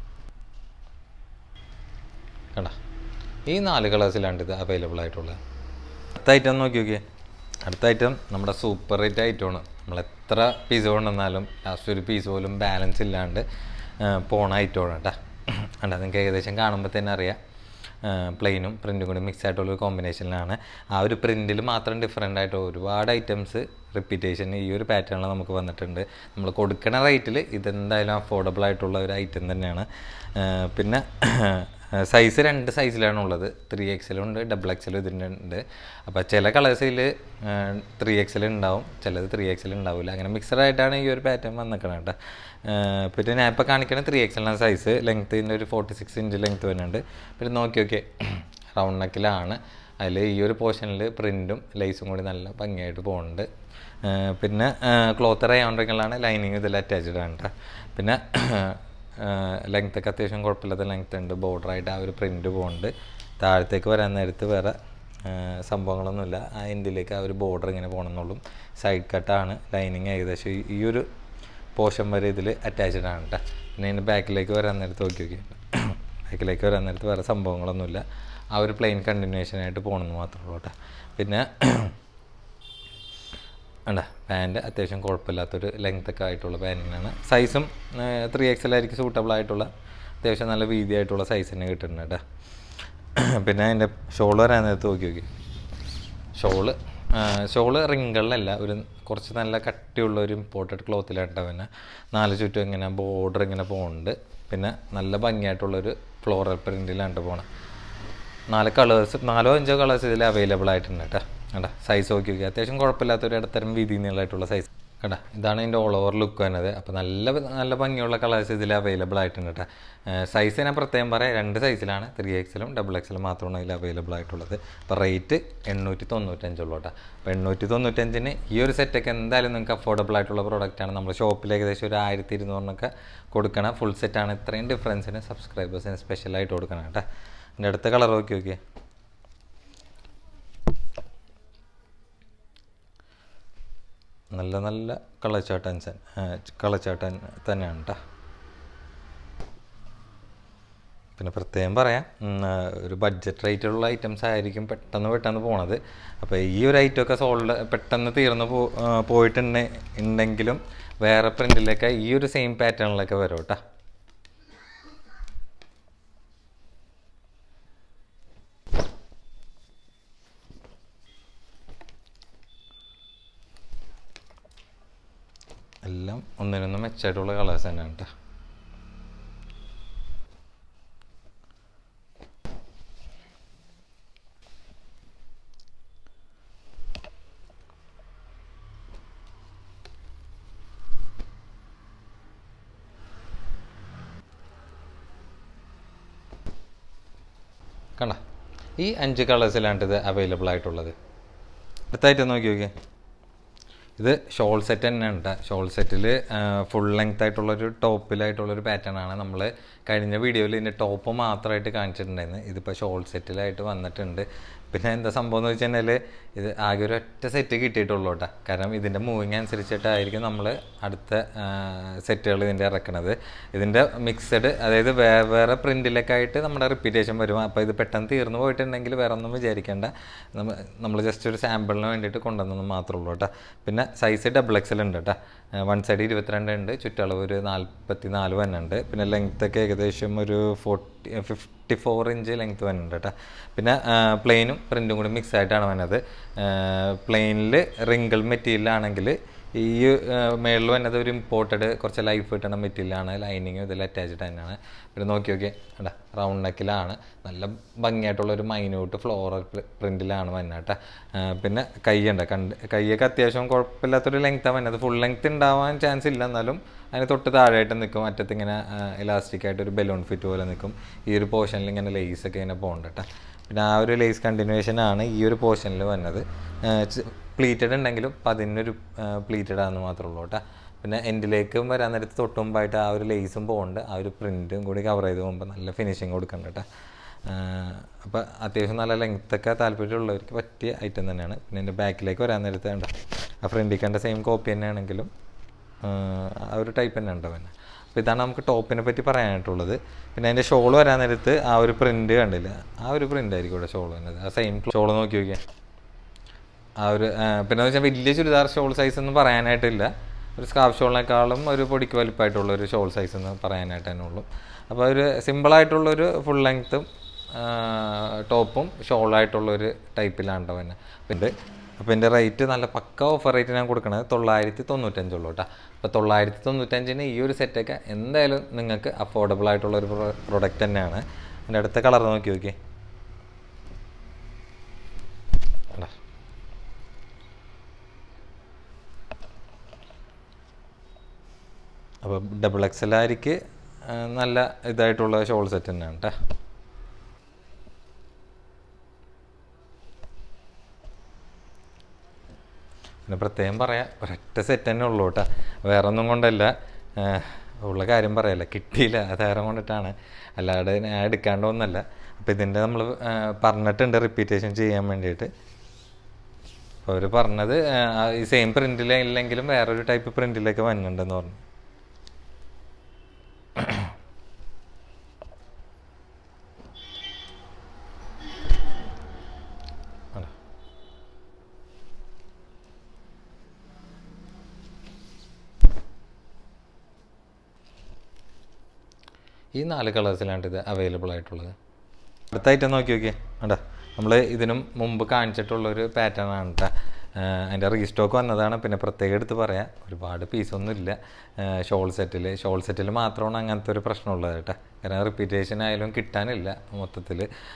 കണ്ട ഈ നാല് കളേഴ്സിലാണ് ഇത് അവൈലബിൾ ആയിട്ടുള്ളത് അടുത്ത ഐറ്റം നോക്കി നോക്കിയേ അടുത്ത ഐറ്റം നമ്മുടെ സൂപ്പർ റേറ്റ് ഐറ്റമാണ് നമ്മൾ എത്ര പീസ് കൊണ്ടുവന്നാലും ലാസ്റ്റ് ഒരു പീസ് പോലും ബാലൻസ് ഇല്ലാണ്ട് ആ, പോണ ഐറ്റമാണ് കേട്ടോ കണ്ടാ നിങ്ങൾക്ക് ഏകദേശം കാണുമ്പോൾ തന്നെ അറിയാം പ്ലെയിനും പ്രിൻറ്റും കൂടി മിക്സ് ആയിട്ടുള്ള കോമ്പിനേഷനിലാണ് ആ ഒരു പ്രിൻറ്റിൽ മാത്രം ഡിഫറെൻ്റ് ആയിട്ട് ഒരുപാട് ഐറ്റംസ് റിപ്പീറ്റേഷൻ ഈ ഒരു പാറ്റേണിൽ നമുക്ക് വന്നിട്ടുണ്ട് നമ്മൾ കൊടുക്കുന്ന റേറ്റിൽ ഇതെന്തായാലും അഫോർഡബിൾ ആയിട്ടുള്ള ഒരു ഐറ്റം തന്നെയാണ് ആ, പിന്നെ സൈസ് രണ്ട് സൈസിലാണ് ഉള്ളത് ത്രീ എക്സലും ഉണ്ട് ഡബിൾ എക്സലും ഇതിൻ്റെ ഉണ്ട് അപ്പോൾ ചില കളേഴ്സിൽ ത്രീ എക്സൽ ഉണ്ടാവും ചിലത് ത്രീ എക്സൽ ഉണ്ടാവില്ല അങ്ങനെ മിക്സഡ് ആയിട്ടാണ് ഈ ഒരു പാറ്റേൺ വന്നിക്കണം കേട്ടോ ആ, പിന്നെ ഞാൻ ഇപ്പോൾ കാണിക്കുന്ന ത്രീ എക്സലിൻ്റെ സൈസ് ലെങ്ത്തിൻ്റെ ഒരു ഫോർട്ടി സിക്സ് ഇഞ്ച് ലെങ്ത്ത് വരുന്നുണ്ട് പിന്നെ നോക്കി നോക്കി റൗണ്ട് നെക്കിലാണ് അതിൽ ഈ ഒരു പോർഷനിൽ പ്രിൻറ്റും ലേസും കൂടി നല്ല ഭംഗിയായിട്ട് പോകുന്നുണ്ട് ആ, പിന്നെ ക്ലോത്ത് റയോണ്ടങ്ങളാണ് ലൈനിങ് ഇതിൽ അറ്റാച്ച്ഡ് ആണ് ട്ടോ. പിന്നെ ലെങ്ത് ഒക്കെ അത്യാവശ്യം കുഴപ്പമില്ലാത്ത ലെങ്ത് ഉണ്ട് ബോർഡറായിട്ട് ആ ഒരു പ്രിൻറ്റ് പോകുന്നുണ്ട് താഴത്തേക്ക് വരാൻ നേരത്ത് വേറെ ആ, സംഭവങ്ങളൊന്നുമില്ല ആ എൻഡിലേക്ക് ആ ഒരു ബോർഡർ ഇങ്ങനെ പോകണമെന്നുള്ളൂ സൈഡ് കട്ടാണ് ലൈനിങ് ഏകദേശം ഈ- ഈ ഒരു പോർഷൻ വരെ ഇതിൽ അറ്റാച്ച്ഡ് ആണ് കേട്ടോ പിന്നെ ഇതിൻ്റെ ബാക്കിലേക്ക് വരാൻ നേരത്ത് നോക്കി നോക്കി ബാക്കിലേക്ക് വരാൻ നേരത്ത് വേറെ സംഭവങ്ങളൊന്നുമില്ല ആ ഒരു പ്ലെയിൻ കണ്ടിന്യൂഷൻ ആയിട്ട് പോകണമെന്ന് മാത്രമേ ഉള്ളൂ കേട്ടോ പിന്നെ വേണ്ട പാൻറ്റ് അത്യാവശ്യം കുഴപ്പമില്ലാത്തൊരു ലെങ്ത് ഒക്കെ ആയിട്ടുള്ള പാൻറ്റിനാണ് സൈസും ത്രീ എക്സൽ ആയിരിക്കും സൂട്ടബിൾ ആയിട്ടുള്ള അത്യാവശ്യം നല്ല വീതിയായിട്ടുള്ള സൈസ് തന്നെ കിട്ടുന്നുണ്ട് കേട്ടോ പിന്നെ അതിൻ്റെ ഷോൾ വരാൻ നേരത്ത് നോക്കി നോക്കി ഷോള് ഷോള് റിങ്കിളിലല്ല ഒരു കുറച്ച് നല്ല കട്ടിയുള്ള ഒരു ഇമ്പോർട്ടഡ് ക്ലോത്തിലായിട്ട് പിന്നെ നാല് ചുറ്റും ഇങ്ങനെ ബോർഡർ ഇങ്ങനെ പോകുന്നുണ്ട് പിന്നെ നല്ല ഭംഗിയായിട്ടുള്ളൊരു ഫ്ലോറൽ പ്രിൻറ്റിലാണ് പോകണം നാല് കളേഴ്സ് നാലോ അഞ്ചോ കളേഴ്സ് ഇതിൽ അവൈലബിൾ ആയിട്ടുണ്ട് കേട്ടോ കേട്ടാ സൈസ് നോക്കി നോക്കി അത്യാവശ്യം കുഴപ്പമില്ലാത്തൊരു ഇടത്തരം വീതി നീളമായിട്ടുള്ള സൈസ് കേട്ടാ ഇതാണ് ഇതിൻ്റെ ഓൾ ഓവർ ലുക്ക് വരുന്നത് അപ്പോൾ നല്ല നല്ല ഭംഗിയുള്ള കളേഴ്സ് ഇതിൽ അവൈലബിൾ ആയിട്ടുണ്ട് കേട്ടോ സൈസ് ഞാൻ പ്രത്യേകം പറയാം രണ്ട് സൈസിലാണ് ത്രീ എക്സലും ഡബിൾ എക്സലും മാത്രമാണ് ഇതിൽ അവൈലബിൾ ആയിട്ടുള്ളത് അപ്പോൾ റേറ്റ് എണ്ണൂറ്റി തൊണ്ണൂറ്റഞ്ചുള്ളൂ കേട്ടോ അപ്പോൾ എണ്ണൂറ്റി തൊണ്ണൂറ്റഞ്ചിന് ഈ ഒരു സെറ്റൊക്കെ എന്തായാലും നിങ്ങൾക്ക് അഫോർഡബിൾ ആയിട്ടുള്ള പ്രോഡക്റ്റാണ് നമ്മൾ ഷോപ്പിൽ ഏകദേശം ഒരു ആയിരത്തി ഇരുന്നൂറിനൊക്കെ കൊടുക്കണം ഫുൾ സെറ്റാണ് ഇത്രയും ഡിഫറൻസിന് സബ്സ്ക്രൈബേഴ്സിന് സ്പെഷ്യലായിട്ട് കൊടുക്കണം കേട്ടോ എൻ്റെ അടുത്ത കളർ നോക്കി നോക്കിയേ നല്ല നല്ല കളച്ചാട്ടൻ കളച്ചാട്ടൻ തന്നെയാണ് കേട്ടോ പിന്നെ പ്രത്യേകം പറയാം ഉം, ആ, ഒരു ബഡ്ജറ്റ് റേറ്റുള്ള ഐറ്റംസ് ആയിരിക്കും പെട്ടെന്ന് പെട്ടെന്ന് പോണത് അപ്പോൾ ഈ ഒരു ഐറ്റമൊക്കെ സോൾഡ് പെട്ടെന്ന് തീർന്ന് പോ ആ, പോയിട്ടുണ്ട് ഉണ്ടെങ്കിലും വേറെ പ്രിൻറ്റിലൊക്കെ ഈ ഒരു സെയിം പാറ്റേണിലൊക്കെ വരും കേട്ടോ എല്ലാം ഒന്നിനൊന്നും മെച്ചമായിട്ടുള്ള കളേഴ്സ് തന്നെയാണ് കേട്ടോ കണ്ട ഈ അഞ്ച് കളേഴ്സിലാണ് ഇത് അവൈലബിൾ ആയിട്ടുള്ളത് അടുത്തായിട്ട് നോക്കി നോക്കിയേ ഇത് ഷോൾ സെറ്റ് തന്നെയാണ് കേട്ടോ ഷോൾ സെറ്റിൽ ഫുൾ ലെങ്ത് ആയിട്ടുള്ളൊരു ടോപ്പിലായിട്ടുള്ളൊരു പാറ്റേൺ ആണ് നമ്മൾ കഴിഞ്ഞ വീഡിയോയിൽ ഇതിൻ്റെ ടോപ്പ് മാത്രമായിട്ട് കാണിച്ചിട്ടുണ്ടായിരുന്നു ഇതിപ്പോൾ ഷോൾ സെറ്റിലായിട്ട് വന്നിട്ടുണ്ട് പിന്നെ എന്താ സംഭവം എന്ന് വെച്ച് കഴിഞ്ഞാൽ ഇത് ആകെ ഒരു ഒറ്റ സെറ്റ് കിട്ടിയിട്ടുള്ളൂ കേട്ടോ കാരണം ഇതിൻ്റെ മൂവിങ് അനുസരിച്ചിട്ടായിരിക്കും നമ്മൾ അടുത്ത സെറ്റുകൾ ഇതിൻ്റെ ഇറക്കുന്നത് ഇതിൻ്റെ മിക്സഡ് അതായത് വേറെ വേറെ പ്രിൻറ്റിലൊക്കെ ആയിട്ട് നമ്മുടെ റിപ്പീറ്റേഷൻ വരും അപ്പോൾ ഇത് പെട്ടെന്ന് തീർന്നു പോയിട്ടുണ്ടെങ്കിൽ വേറെ ഒന്നും വിചാരിക്കേണ്ട നമ്മൾ നമ്മൾ ജസ്റ്റ് ഒരു സാമ്പിളിന് വേണ്ടിയിട്ട് കൊണ്ടുവന്നത് മാത്രമേ ഉള്ളൂ കേട്ടോ പിന്നെ സൈസ് ഡബിൾ എക്സൽ ഉണ്ട് കേട്ടോ വൺ സൈഡ് ഇരുപത്തിരണ്ട് ഉണ്ട് ചുറ്റളവ് ഒരു നാൽപ്പത്തി നാല് വന്നുണ്ട് പിന്നെ ലെങ്ത് ഒക്കെ ഏകദേശം ഒരു forty fifty four inch length വരുന്നുണ്ട് കേട്ടോ പിന്നെ പ്ലെയിനും പ്രിൻറ്റും കൂടി മിക്സ് ആയിട്ടാണ് വന്നത് പ്ലെയിനിൽ റിങ്കിൾ മെറ്റീരിയലാണെങ്കിൽ ഈ മേളിൽ വന്നത് ഒരു ഇമ്പോർട്ടഡ് കുറച്ച് ലൈഫ് കിട്ടുന്ന മെറ്റീരിയലാണ് ലൈനിങ് ഇതിൽ അറ്റാച്ച്ഡ് തന്നെയാണ് പിന്നെ നോക്കി നോക്കി കേട്ടാ റൗണ്ട് നെക്കിലാണ് നല്ല ഭംഗിയായിട്ടുള്ള ഒരു മൈന്യൂട്ട് ഫ്ലോറൽ പ്രിൻറ്റിലാണ് വന്നത് കേട്ടോ പിന്നെ കൈയുണ്ട് കണ്ട് കൈയൊക്കെ അത്യാവശ്യം കുഴപ്പമില്ലാത്തൊരു ലെങ്ത്താണ് വന്നത് ഫുൾ ലെങ്ത് ഉണ്ടാവാൻ ചാൻസ് ഇല്ല എന്നാലും അതിന് തൊട്ട് താഴെയായിട്ട് നിൽക്കും അറ്റത്ത് ഇങ്ങനെ ഇലാസ്റ്റിക് ആയിട്ട് ഒരു ബലൂൺ ഫിറ്റ് പോലെ നിൽക്കും ഈ ഒരു പോർഷനിൽ ഇങ്ങനെ ലേസ് ഒക്കെ ഇങ്ങനെ പോകുന്നുണ്ട് കേട്ടോ പിന്നെ ആ ഒരു ലേസ് കണ്ടിന്യൂവേഷൻ ആണ് ഈ ഒരു പോർഷനിൽ വന്നത് പ്ലീറ്റഡ് ഉണ്ടെങ്കിലും അപ്പം അതിനൊരു പ്ലീറ്റഡ് ആണെന്ന് മാത്രമേ ഉള്ളൂ കേട്ടോ പിന്നെ എൻഡിലേക്കും വരാൻ നേരത്ത് തൊട്ട് മുമ്പായിട്ട് ആ ഒരു ലേസും പോകുന്നുണ്ട് ആ ഒരു പ്രിൻറ്റും കൂടി കവർ ചെയ്ത് പോകുമ്പോൾ നല്ല ഫിനിഷിങ് കൊടുക്കുന്നുണ്ട് കേട്ടോ അപ്പോൾ അത്യാവശ്യം നല്ല ലെങ്ത്തൊക്കെ താല്പര്യമുള്ളവർക്ക് പറ്റിയ ഐറ്റം തന്നെയാണ് പിന്നെ എൻ്റെ ബാക്കിലേക്ക് വരാൻ നേരത്ത് വേണ്ട ആ ഫ്രണ്ടിൽ കണ്ട സെയിം കോപ്പി തന്നെയാണെങ്കിലും ആ ഒരു ടൈപ്പ് തന്നെ ഉണ്ടോ പിന്നെ അപ്പോൾ ഇതാണ് നമുക്ക് ടോപ്പിനെ പറ്റി പറയാനായിട്ടുള്ളത് പിന്നെ അതിൻ്റെ ഷോൾ വരാൻ നേരത്ത് ആ ഒരു പ്രിൻറ്റ് കണ്ടില്ല ആ ഒരു പ്രിൻ്റ് ആയിരിക്കും ഇവിടെ ഷോൾ വന്നത് ആ സെയിം ഷോൾ നോക്കി നോക്കിയാൽ ആ ഒരു പിന്നെ വെച്ചാൽ വലിയ ചുരിദാർ ഷോൾ സൈസ് ഒന്നും പറയാനായിട്ടില്ല ഒരു സ്കാർഫ് ഷോളിനേക്കാളും ഒരു പൊടിക്ക് വലിപ്പമായിട്ടുള്ള ഒരു ഷോൾ സൈസ് എന്ന് പറയാനായിട്ട് തന്നെ ഉള്ളൂ അപ്പോൾ ഒരു സിമ്പിളായിട്ടുള്ളൊരു ഫുൾ ലെങ്ത്തും ടോപ്പും ഷോളായിട്ടുള്ളൊരു ടൈപ്പിലാണ് കേട്ടോ പിന്നെ പിന്നെ അപ്പോൾ എൻ്റെ റേറ്റ് നല്ല പക്ക ഓഫർ റേറ്റ് ഞാൻ കൊടുക്കണത് തൊള്ളായിരത്തി തൊണ്ണൂറ്റഞ്ചുള്ളൂ കേട്ടോ അപ്പോൾ തൊള്ളായിരത്തി തൊണ്ണൂറ്റഞ്ചിന് ഈ ഒരു സെറ്റൊക്കെ എന്തായാലും നിങ്ങൾക്ക് അഫോർഡബിൾ ആയിട്ടുള്ളൊരു പ്രൊഡക്റ്റ് തന്നെയാണ് എൻ്റെ അടുത്ത കളർ നോക്കി നോക്കിയേ അപ്പോൾ ഡബിൾ എക്സൽ ആയിരിക്ക് നല്ല ഇതായിട്ടുള്ള ഷോൾ സെറ്റ് തന്നെയാണ് കേട്ടോ പിന്നെ പ്രത്യേകം പറയാം ഒരൊറ്റ സെറ്റ് തന്നെ ഉള്ളൂ കേട്ടോ വേറെ ഒന്നും കൊണ്ടല്ല ആ, ഉള്ള കാര്യം പറയല്ല കിട്ടിയില്ല അത് വേറെ കൊണ്ടിട്ടാണ് അല്ലാതെ ഞാൻ എടുക്കാണ്ടൊന്നല്ല അപ്പോൾ ഇതിൻ്റെ നമ്മൾ പറഞ്ഞിട്ടുണ്ട് റിപ്പീറ്റേഷൻ ചെയ്യാൻ വേണ്ടിയിട്ട് അപ്പോൾ അവർ പറഞ്ഞത് ആ, ഈ സെയിം പ്രിൻറ്റിൽ ഇല്ലെങ്കിലും വേറൊരു ടൈപ്പ് പ്രിൻറ്റിലേക്ക് വന്നിട്ടുണ്ടെന്ന് പറഞ്ഞു അതാ. ഈ നാല് കളേഴ്സിലാണ് ഇത് അവൈലബിൾ ആയിട്ടുള്ളത് അടുത്ത ഐറ്റം നോക്കി നോക്കിയേ കണ്ടോ നമ്മൾ ഇതിനും മുമ്പ് കാണിച്ചിട്ടുള്ളൊരു പാറ്റേൺ ആണ് കേട്ടോ അതിൻ്റെ റീസ്റ്റോക്ക് വന്നതാണ് പിന്നെ പ്രത്യേകം എടുത്ത് പറയാം ഒരുപാട് പീസൊന്നും ഇല്ല ഷോൾ സെറ്റിൽ ഷോൾ സെറ്റിൽ മാത്രമാണ് അങ്ങനത്തെ ഒരു പ്രശ്നമുള്ളത് കേട്ടോ കാരണം റിപ്പീറ്റേഷൻ ആയാലും കിട്ടാനില്ല മൊത്തത്തിൽ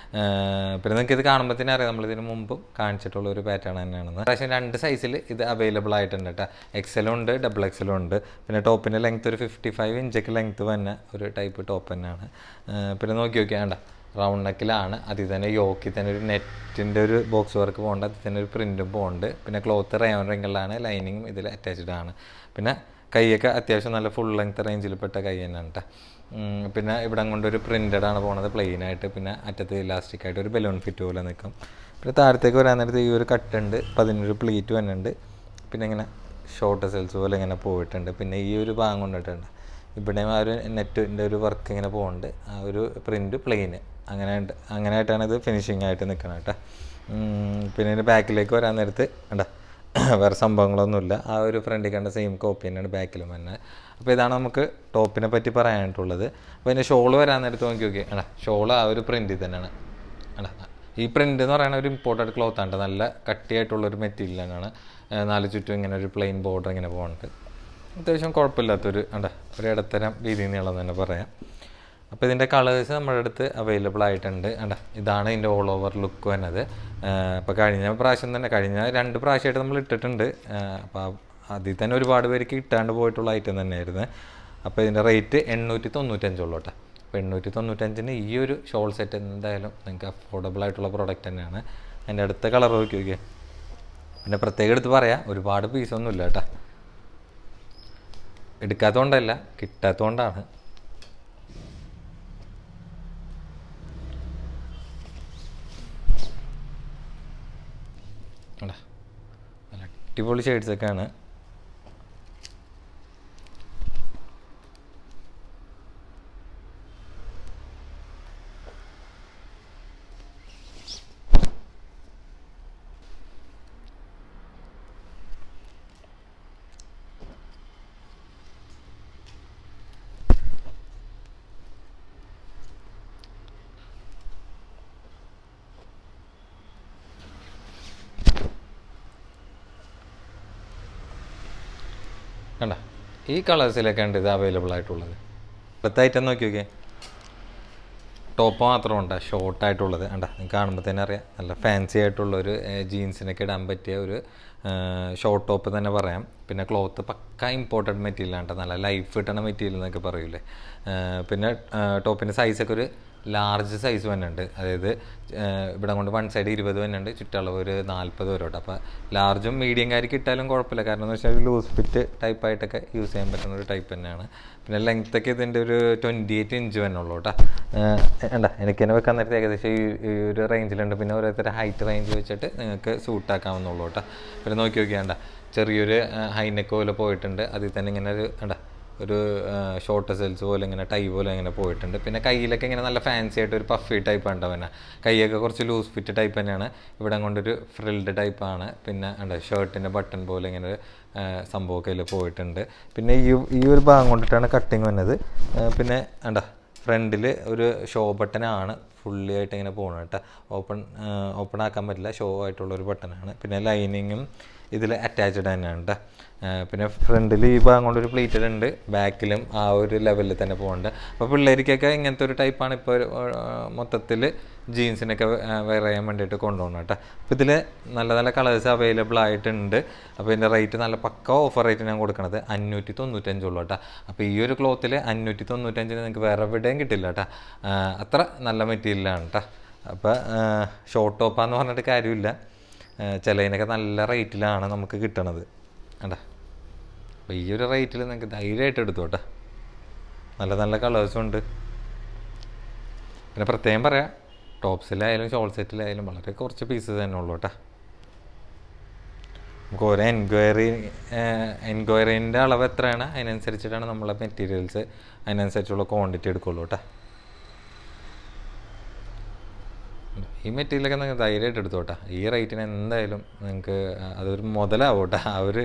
പിന്നെ നിങ്ങൾക്ക് ഇത് കാണുമ്പോൾ തന്നെ അറിയാം നമ്മളിതിന് മുമ്പും കാണിച്ചിട്ടുള്ള ഒരു പാറ്റേൺ തന്നെയാണെന്ന് പ്രാവശ്യം രണ്ട് സൈസിൽ ഇത് അവൈലബിൾ ആയിട്ടുണ്ട് കേട്ടോ എക്സലും ഉണ്ട് ഡബിൾ എക്സലും ഉണ്ട് പിന്നെ ടോപ്പിൻ്റെ ലെങ്ത് ഒരു ഫിഫ്റ്റി ഫൈവ് ഇഞ്ചൊക്കെ ലെങ്ത് തന്നെ ഒരു ടൈപ്പ് ടോപ്പ് തന്നെയാണ് ആ, പിന്നെ നോക്കി നോക്കിയാൽ വേണ്ട റൗണ്ട് നെക്കിലാണ് അതിൽ തന്നെ യോക്കിൽ തന്നെ ഒരു നെറ്റിൻ്റെ ഒരു ബോക്സ് വർക്ക് പോകുന്നുണ്ട് അതിൽ തന്നെ ഒരു പ്രിൻറ്റും പോകുന്നുണ്ട് പിന്നെ ക്ലോത്ത് റയോൺ റിങ്കിളാണ് ലൈനിങ്ങും ഇതിൽ അറ്റാച്ച്ഡ് ആണ് പിന്നെ കൈയൊക്കെ അത്യാവശ്യം നല്ല ഫുൾ ലെങ്ത് റേഞ്ചിൽപ്പെട്ട കൈ തന്നെയാണ് കേട്ടോ ഉം, പിന്നെ ഇവിടെ കൊണ്ടൊരു പ്രിൻറ്റഡ് ആണ് പോണത് പ്ലെയിൻ ആയിട്ട് പിന്നെ അറ്റത്ത് ഇലാസ്റ്റിക് ആയിട്ട് ഒരു ബലൂൺ ഫിറ്റ് പോലെ നിൽക്കും പിന്നെ താഴത്തേക്ക് വരാൻ നേരത്ത് ഈ ഒരു കട്ട് ഉണ്ട് അപ്പോൾ അതിനൊരു പ്ലീറ്റ് വന്നിട്ടുണ്ട് പിന്നെ ഇങ്ങനെ ഷോർട്ട് സെൽസ് പോലെ ഇങ്ങനെ പോയിട്ടുണ്ട് പിന്നെ ഈ ഒരു ഭാഗം കൊണ്ടിട്ടുണ്ട് ഇവിടെയും ആ ഒരു നെറ്റിൻ്റെ ഒരു വർക്ക് ഇങ്ങനെ പോകുന്നുണ്ട് ആ ഒരു പ്രിൻറ്റ് പ്ലെയിന് അങ്ങനെ ഉണ്ട് അങ്ങനെ ആയിട്ടാണ് ഇത് ഫിനിഷിംഗ് ആയിട്ട് നിൽക്കുന്നത് കേട്ടോ ഉം, പിന്നെ ഇതിൻ്റെ ബാക്കിലേക്ക് വരാൻ നേരത്ത് കണ്ട വേറെ സംഭവങ്ങളൊന്നുമില്ല ആ ഒരു ഫ്രണ്ടിൽ കണ്ട സെയിം കോപ്പി തന്നെയാണ് ബാക്കിലും തന്നെ അപ്പോൾ ഇതാണ് നമുക്ക് ടോപ്പിനെ പറ്റി പറയാനായിട്ടുള്ളത് അപ്പോൾ ഇതിൻ്റെ ഷോള് വരാൻ നേരത്ത് നോക്കി നോക്കി അടാ ഷോള് ആ ഒരു പ്രിൻറ്റിൽ തന്നെയാണ് അടാ ഈ പ്രിൻ്റ് എന്ന് പറയുന്ന ഒരു ഇമ്പോർട്ടഡ് ക്ലോത്ത് ആണ് നല്ല കട്ടിയായിട്ടുള്ളൊരു മെറ്റീരിയൽ തന്നെയാണ് ഏഹ് നാല് ചുറ്റും ഇങ്ങനെ ഒരു പ്ലെയിൻ ബോർഡർ ഇങ്ങനെ പോകുന്നുണ്ട് അത്യാവശ്യം കുഴപ്പമില്ലാത്തൊരു അണ്ട ഒരു ഇടത്തരം രീതി നീളം തന്നെ പറയാം അപ്പോൾ ഇതിൻ്റെ കളേഴ്സ് നമ്മുടെ അടുത്ത് അവൈലബിൾ ആയിട്ടുണ്ട് അണ്ട ഇതാണ് ഇതിൻ്റെ ഓൾ ഓവർ ലുക്ക് വന്നത് അപ്പോൾ കഴിഞ്ഞ പ്രാവശ്യം തന്നെ കഴിഞ്ഞ രണ്ട് പ്രാവശ്യമായിട്ട് നമ്മൾ ഇട്ടിട്ടുണ്ട് അപ്പോൾ അതിൽ തന്നെ ഒരുപാട് പേർക്ക് കിട്ടാണ്ട് പോയിട്ടുള്ള ഐറ്റം തന്നെയായിരുന്നു അപ്പോൾ ഇതിൻ്റെ റേറ്റ് എണ്ണൂറ്റി തൊണ്ണൂറ്റഞ്ചുള്ളൂ കേട്ടോ അപ്പോൾ എണ്ണൂറ്റി തൊണ്ണൂറ്റഞ്ചിന് ഈ ഒരു ഷോൾ സെറ്റ് എന്തായാലും നിങ്ങൾക്ക് അഫോർഡബിൾ ആയിട്ടുള്ള പ്രോഡക്റ്റ് തന്നെയാണ് അതിൻ്റെ അടുത്ത കളർ നോക്കി നോക്കിയേ പിന്നെ പ്രത്യേകം എടുത്ത് പറയാം ഒരുപാട് പീസൊന്നും ഇല്ല കേട്ടോ എടുക്കാത്തതുകൊണ്ടല്ല കിട്ടാത്തതുകൊണ്ടാണ് കണ്ടോ? നല്ല അടിപൊളി ഷെയ്ഡ്സ് ഒക്കെയാണ് കണ്ട ഈ കളേഴ്സിലൊക്കെയാണ് ഇത് അവൈലബിൾ ആയിട്ടുള്ളത് അടുത്ത ഐറ്റം നോക്കി നോക്കിയേ ടോപ്പ് മാത്രമുണ്ട് ഷോർട്ടായിട്ടുള്ളത് കണ്ട നിങ്ങൾക്ക് കാണുമ്പോൾ തന്നെ അറിയാം നല്ല ഫാൻസി ആയിട്ടുള്ള ഒരു ജീൻസിനൊക്കെ ഇടാൻ പറ്റിയ ഒരു ഷോർട്ട് ടോപ്പ് തന്നെ പറയാം പിന്നെ ക്ലോത്ത് പക്ക ഇമ്പോർട്ടഡ് മെറ്റീരിയൽ ആണ് ട്ടോ. നല്ല ലൈഫ് കിട്ടണ മെറ്റീരിയൽ എന്നൊക്കെ പറയൂലേ ഏർ പിന്നെ ടോപ്പിൻ്റെ സൈസൊക്കെ ഒരു ലാർജ് സൈസ് വന്നുണ്ട് അതായത് ഏർ ഇവിടെ കൊണ്ട് വൺ സൈഡ് ഇരുപത് വന്നുണ്ട് ചുറ്റളവ് ഒരു നാൽപ്പത് വരോട്ട് അപ്പോൾ ലാർജും മീഡിയം കാര്യം ഇട്ടാലും കുഴപ്പമില്ല കാരണം എന്ന് വെച്ചാൽ ലൂസ് ഫിറ്റ് ടൈപ്പായിട്ടൊക്കെ യൂസ് ചെയ്യാൻ പറ്റുന്ന ഒരു ടൈപ്പ് തന്നെയാണ് പിന്നെ ലെങ്ത് ഒക്കെ ഇതിൻ്റെ ഒരു ട്വൻറ്റി എയ്റ്റ് ഇഞ്ച് തന്നെ ഉള്ളൂ കേട്ടോ വേണ്ട എനിക്ക് തന്നെ വെക്കാൻ നേരത്തെ ഏകദേശം ഈ ഈ ഒരു റേഞ്ചിലുണ്ട് പിന്നെ ഓരോരുത്തരുടെ ഹൈറ്റ് റേഞ്ച് വെച്ചിട്ട് നിങ്ങൾക്ക് സൂട്ടാക്കാവുന്നുള്ളൂ കേട്ടോ പിന്നെ നോക്കി നോക്കിയാണ്ട ചെറിയൊരു ഹൈനെക്ക് പോലെ പോയിട്ടുണ്ട് അതിൽ തന്നെ ഇങ്ങനെ ഒരു കണ്ട ഒരു ഷോർട്ട് സെൽസ് പോലെ ഇങ്ങനെ ടൈ പോലെ ഇങ്ങനെ പോയിട്ടുണ്ട് പിന്നെ കയ്യിലൊക്കെ ഇങ്ങനെ നല്ല ഫാൻസി ആയിട്ട് ഒരു പഫി ടൈപ്പ് ഉണ്ട് അവനെ കൈയൊക്കെ കുറച്ച് ലൂസ് ഫിറ്റ് ടൈപ്പ് തന്നെയാണ് ഇവിടെ കൊണ്ടൊരു ഫ്രിൽഡ് ടൈപ്പാണ് പിന്നെ ഉണ്ട് ഷർട്ടിൻ്റെ ബട്ടൺ പോലെ ഇങ്ങനെ ഒരു ആ, സംഭവമൊക്കെ അതിൽ പോയിട്ടുണ്ട് പിന്നെ ഈ ഈ ഒരു ഭാഗം കൊണ്ടിട്ടാണ് കട്ടിങ് വന്നത് ആ, പിന്നെണ്ട ഫ്രണ്ടിൽ ഒരു ഷോ ബട്ടനാണ് ഫുള്ളി ആയിട്ട് ഇങ്ങനെ പോകണം കേട്ടോ ഓപ്പൺ ഓപ്പൺ ആക്കാൻ പറ്റില്ല ഷോ ആയിട്ടുള്ള ഒരു ബട്ടനാണ് പിന്നെ ലൈനിങ്ങും ഇതിൽ അറ്റാച്ച്ഡ് തന്നെയാണ് കേട്ടോ പിന്നെ ഫ്രണ്ടിൽ ഈ ഭാഗം കൊണ്ടൊരു പ്ലീറ്റഡ് ഉണ്ട് ബാക്കിലും ആ ഒരു ലെവലിൽ തന്നെ പോകുന്നുണ്ട് അപ്പോൾ പിള്ളേർക്കൊക്കെ ഇങ്ങനത്തെ ഒരു ടൈപ്പാണ് ഇപ്പോൾ മൊത്തത്തിൽ ജീൻസിനൊക്കെ വെയർ ചെയ്യാൻ വേണ്ടിയിട്ട് കൊണ്ടുപോകണം കേട്ടോ അപ്പോൾ ഇതിൽ നല്ല നല്ല കളേഴ്സ് അവൈലബിൾ ആയിട്ടുണ്ട് അപ്പോൾ ഇതിൻ്റെ റേറ്റ് നല്ല പക്ക ഓഫർ റേറ്റ് ഞാൻ കൊടുക്കണത് അഞ്ഞൂറ്റി തൊണ്ണൂറ്റഞ്ചുള്ളൂ കേട്ടോ അപ്പോൾ ഈ ഒരു ക്ലോത്തിൽ അഞ്ഞൂറ്റി തൊണ്ണൂറ്റഞ്ചിന് നിങ്ങൾക്ക് വേറെ എവിടെയും കിട്ടില്ല കേട്ടോ അത്ര നല്ല മെറ്റീരിയലാണ് കേട്ടോ അപ്പോൾ ഷോർട്ട് ടോപ്പാന്ന് പറഞ്ഞിട്ട് കാര്യമില്ല ചിലതിനൊക്കെ നല്ല റേറ്റിലാണ് നമുക്ക് കിട്ടണത് കണ്ടാ അപ്പോൾ ഈ ഒരു റേറ്റിൽ നിങ്ങൾക്ക് ധൈര്യമായിട്ട് എടുത്തു കേട്ടോ നല്ല നല്ല കളേഴ്സും ഉണ്ട് പിന്നെ പ്രത്യേകം പറയാം ടോപ്സിലായാലും ഷോൾ സെറ്റിലായാലും വളരെ കുറച്ച് പീസസ് തന്നെ ഉള്ളൂ കേട്ടോ നമുക്ക് ഓരോ എൻക്വയറി എൻക്വയറീൻ്റെ അളവ് എത്രയാണ് അതിനനുസരിച്ചിട്ടാണ് നമ്മളെ മെറ്റീരിയൽസ് അതിനനുസരിച്ചുള്ള ക്വാണ്ടിറ്റി എടുക്കുള്ളൂ കേട്ടോ ഈ മെറ്റീരിയലൊക്കെ നിങ്ങൾക്ക് ധൈര്യമായിട്ട് എടുത്തോട്ടെ ഈ റേറ്റിന് എന്തായാലും നിങ്ങൾക്ക് അതൊരു മുതലാവും കേട്ടോ ആ ഒരു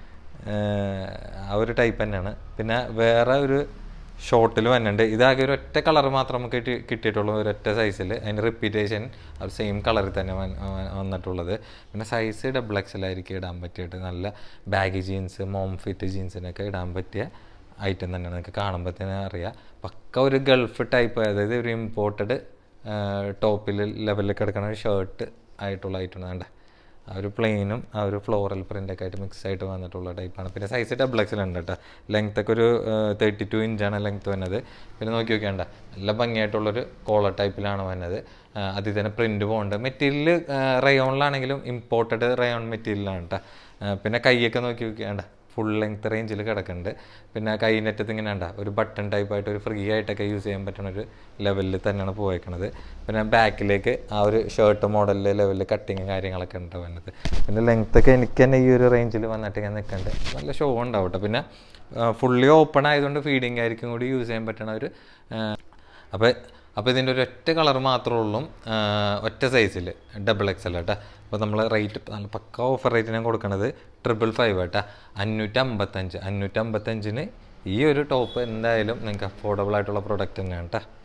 ആ ഒരു ടൈപ്പ് തന്നെയാണ് പിന്നെ വേറെ ഒരു ഷോർട്ടിൽ വന്നിട്ടുണ്ട് ഇതാകെ ഒരു ഒറ്റ കളർ മാത്രം നമുക്ക് കിട്ടി കിട്ടിയിട്ടുള്ളൂ ഒരൊറ്റ സൈസിൽ അതിൻ്റെ റിപ്പീറ്റേഷൻ അത് സെയിം കളറിൽ തന്നെ വൻ- വ- വന്നിട്ടുള്ളത് പിന്നെ സൈസ് ഡബിൾ എക്സലായിരിക്കും ഇടാൻ പറ്റിയിട്ട് നല്ല ബാഗി ജീൻസ് മോം ഫിറ്റ് ജീൻസിനൊക്കെ ഇടാൻ പറ്റിയ ഐറ്റം തന്നെയാണ് നിങ്ങൾക്ക് കാണുമ്പോൾ തന്നെ അറിയാം പക്ക ഒരു ഗൾഫ് ടൈപ്പ് അതായത് ഒരു ഇമ്പോർട്ടഡ് ടോപ്പിൽ ലെവലിൽ കിടക്കുന്ന ഒരു ഷർട്ട് ആയിട്ടുള്ള ഐറ്റം വേണ്ട ആ ഒരു പ്ലെയിനും ആ ഒരു ഫ്ലോറൽ പ്രിൻ്റൊക്കെ ആയിട്ട് മിക്സ് ആയിട്ട് വന്നിട്ടുള്ള ടൈപ്പാണ് പിന്നെ സൈസ് ഡബിൾ എക്സൽ ഉണ്ട് കേട്ടോ ലെങ്ത് ഒക്കെ ഒരു തേർട്ടി ടു ഇഞ്ചാണ് ലെങ്ത് വന്നത് പിന്നെ നോക്കി നോക്കിയാണ്ട നല്ല ഭംഗിയായിട്ടുള്ളൊരു കോളർ ടൈപ്പിലാണ് വന്നത് ആ, അതിൽ തന്നെ പ്രിൻ്റ് പോകുന്നുണ്ട് മെറ്റീരിയൽ റയോണിലാണെങ്കിലും ഇമ്പോർട്ടഡ് റയോൺ മെറ്റീരിയലാണ് കേട്ടോ ആ, പിന്നെ കൈയൊക്കെ നോക്കി നോക്കിയാണ്ട ഫുൾ ലെങ്ത് റേഞ്ചിൽ കിടക്കുന്നുണ്ട് പിന്നെ കൈയിൻ്റെ അറ്റത്ത് ഇങ്ങനെ ഉണ്ട ഒരു ബട്ടൺ ടൈപ്പായിട്ട് ഒരു ഫ്രീ ആയിട്ടൊക്കെ യൂസ് ചെയ്യാൻ പറ്റുന്ന ഒരു ലെവലിൽ തന്നെയാണ് പോയേക്കണത് പിന്നെ ബാക്കിലേക്ക് ആ ഒരു ഷർട്ട് മോഡലിൽ ലെവലിൽ കട്ടിങ് കാര്യങ്ങളൊക്കെ ഉണ്ട് വന്നത് പിന്നെ ലെങ്ത് ഒക്കെ എനിക്ക് തന്നെ ഈ ഒരു റേഞ്ചിൽ വന്നിട്ട് ഇങ്ങനെ നിൽക്കുന്നുണ്ട് നല്ല ഷോ ഉണ്ടാവും കേട്ടോ പിന്നെ ഫുള്ളി ഓപ്പൺ ആയതുകൊണ്ട് ഫീഡിങ് ആയിരിക്കും കൂടി യൂസ് ചെയ്യാൻ പറ്റണ ഒരു അപ്പോൾ അപ്പോൾ ഇതിൻ്റെ ഒരു ഒറ്റ കളർ മാത്രമേ ഉള്ളൂ ആ, ഒറ്റ സൈസിൽ ഡബിൾ എക്സ് അല്ല കേട്ടോ അപ്പോൾ നമ്മൾ റേറ്റ് നല്ല പക്ക ഓഫർ റേറ്റിനാണ് കൊടുക്കണത് ട്രിപ്പിൾ ഫൈവ് കേട്ടോ അഞ്ഞൂറ്റമ്പത്തഞ്ച് അഞ്ഞൂറ്റമ്പത്തഞ്ചിന് ഈ ഒരു ടോപ്പ് എന്തായാലും നിങ്ങൾക്ക് അഫോർഡബിൾ ആയിട്ടുള്ള പ്രൊഡക്റ്റ് തന്നെയാണ് കേട്ടോ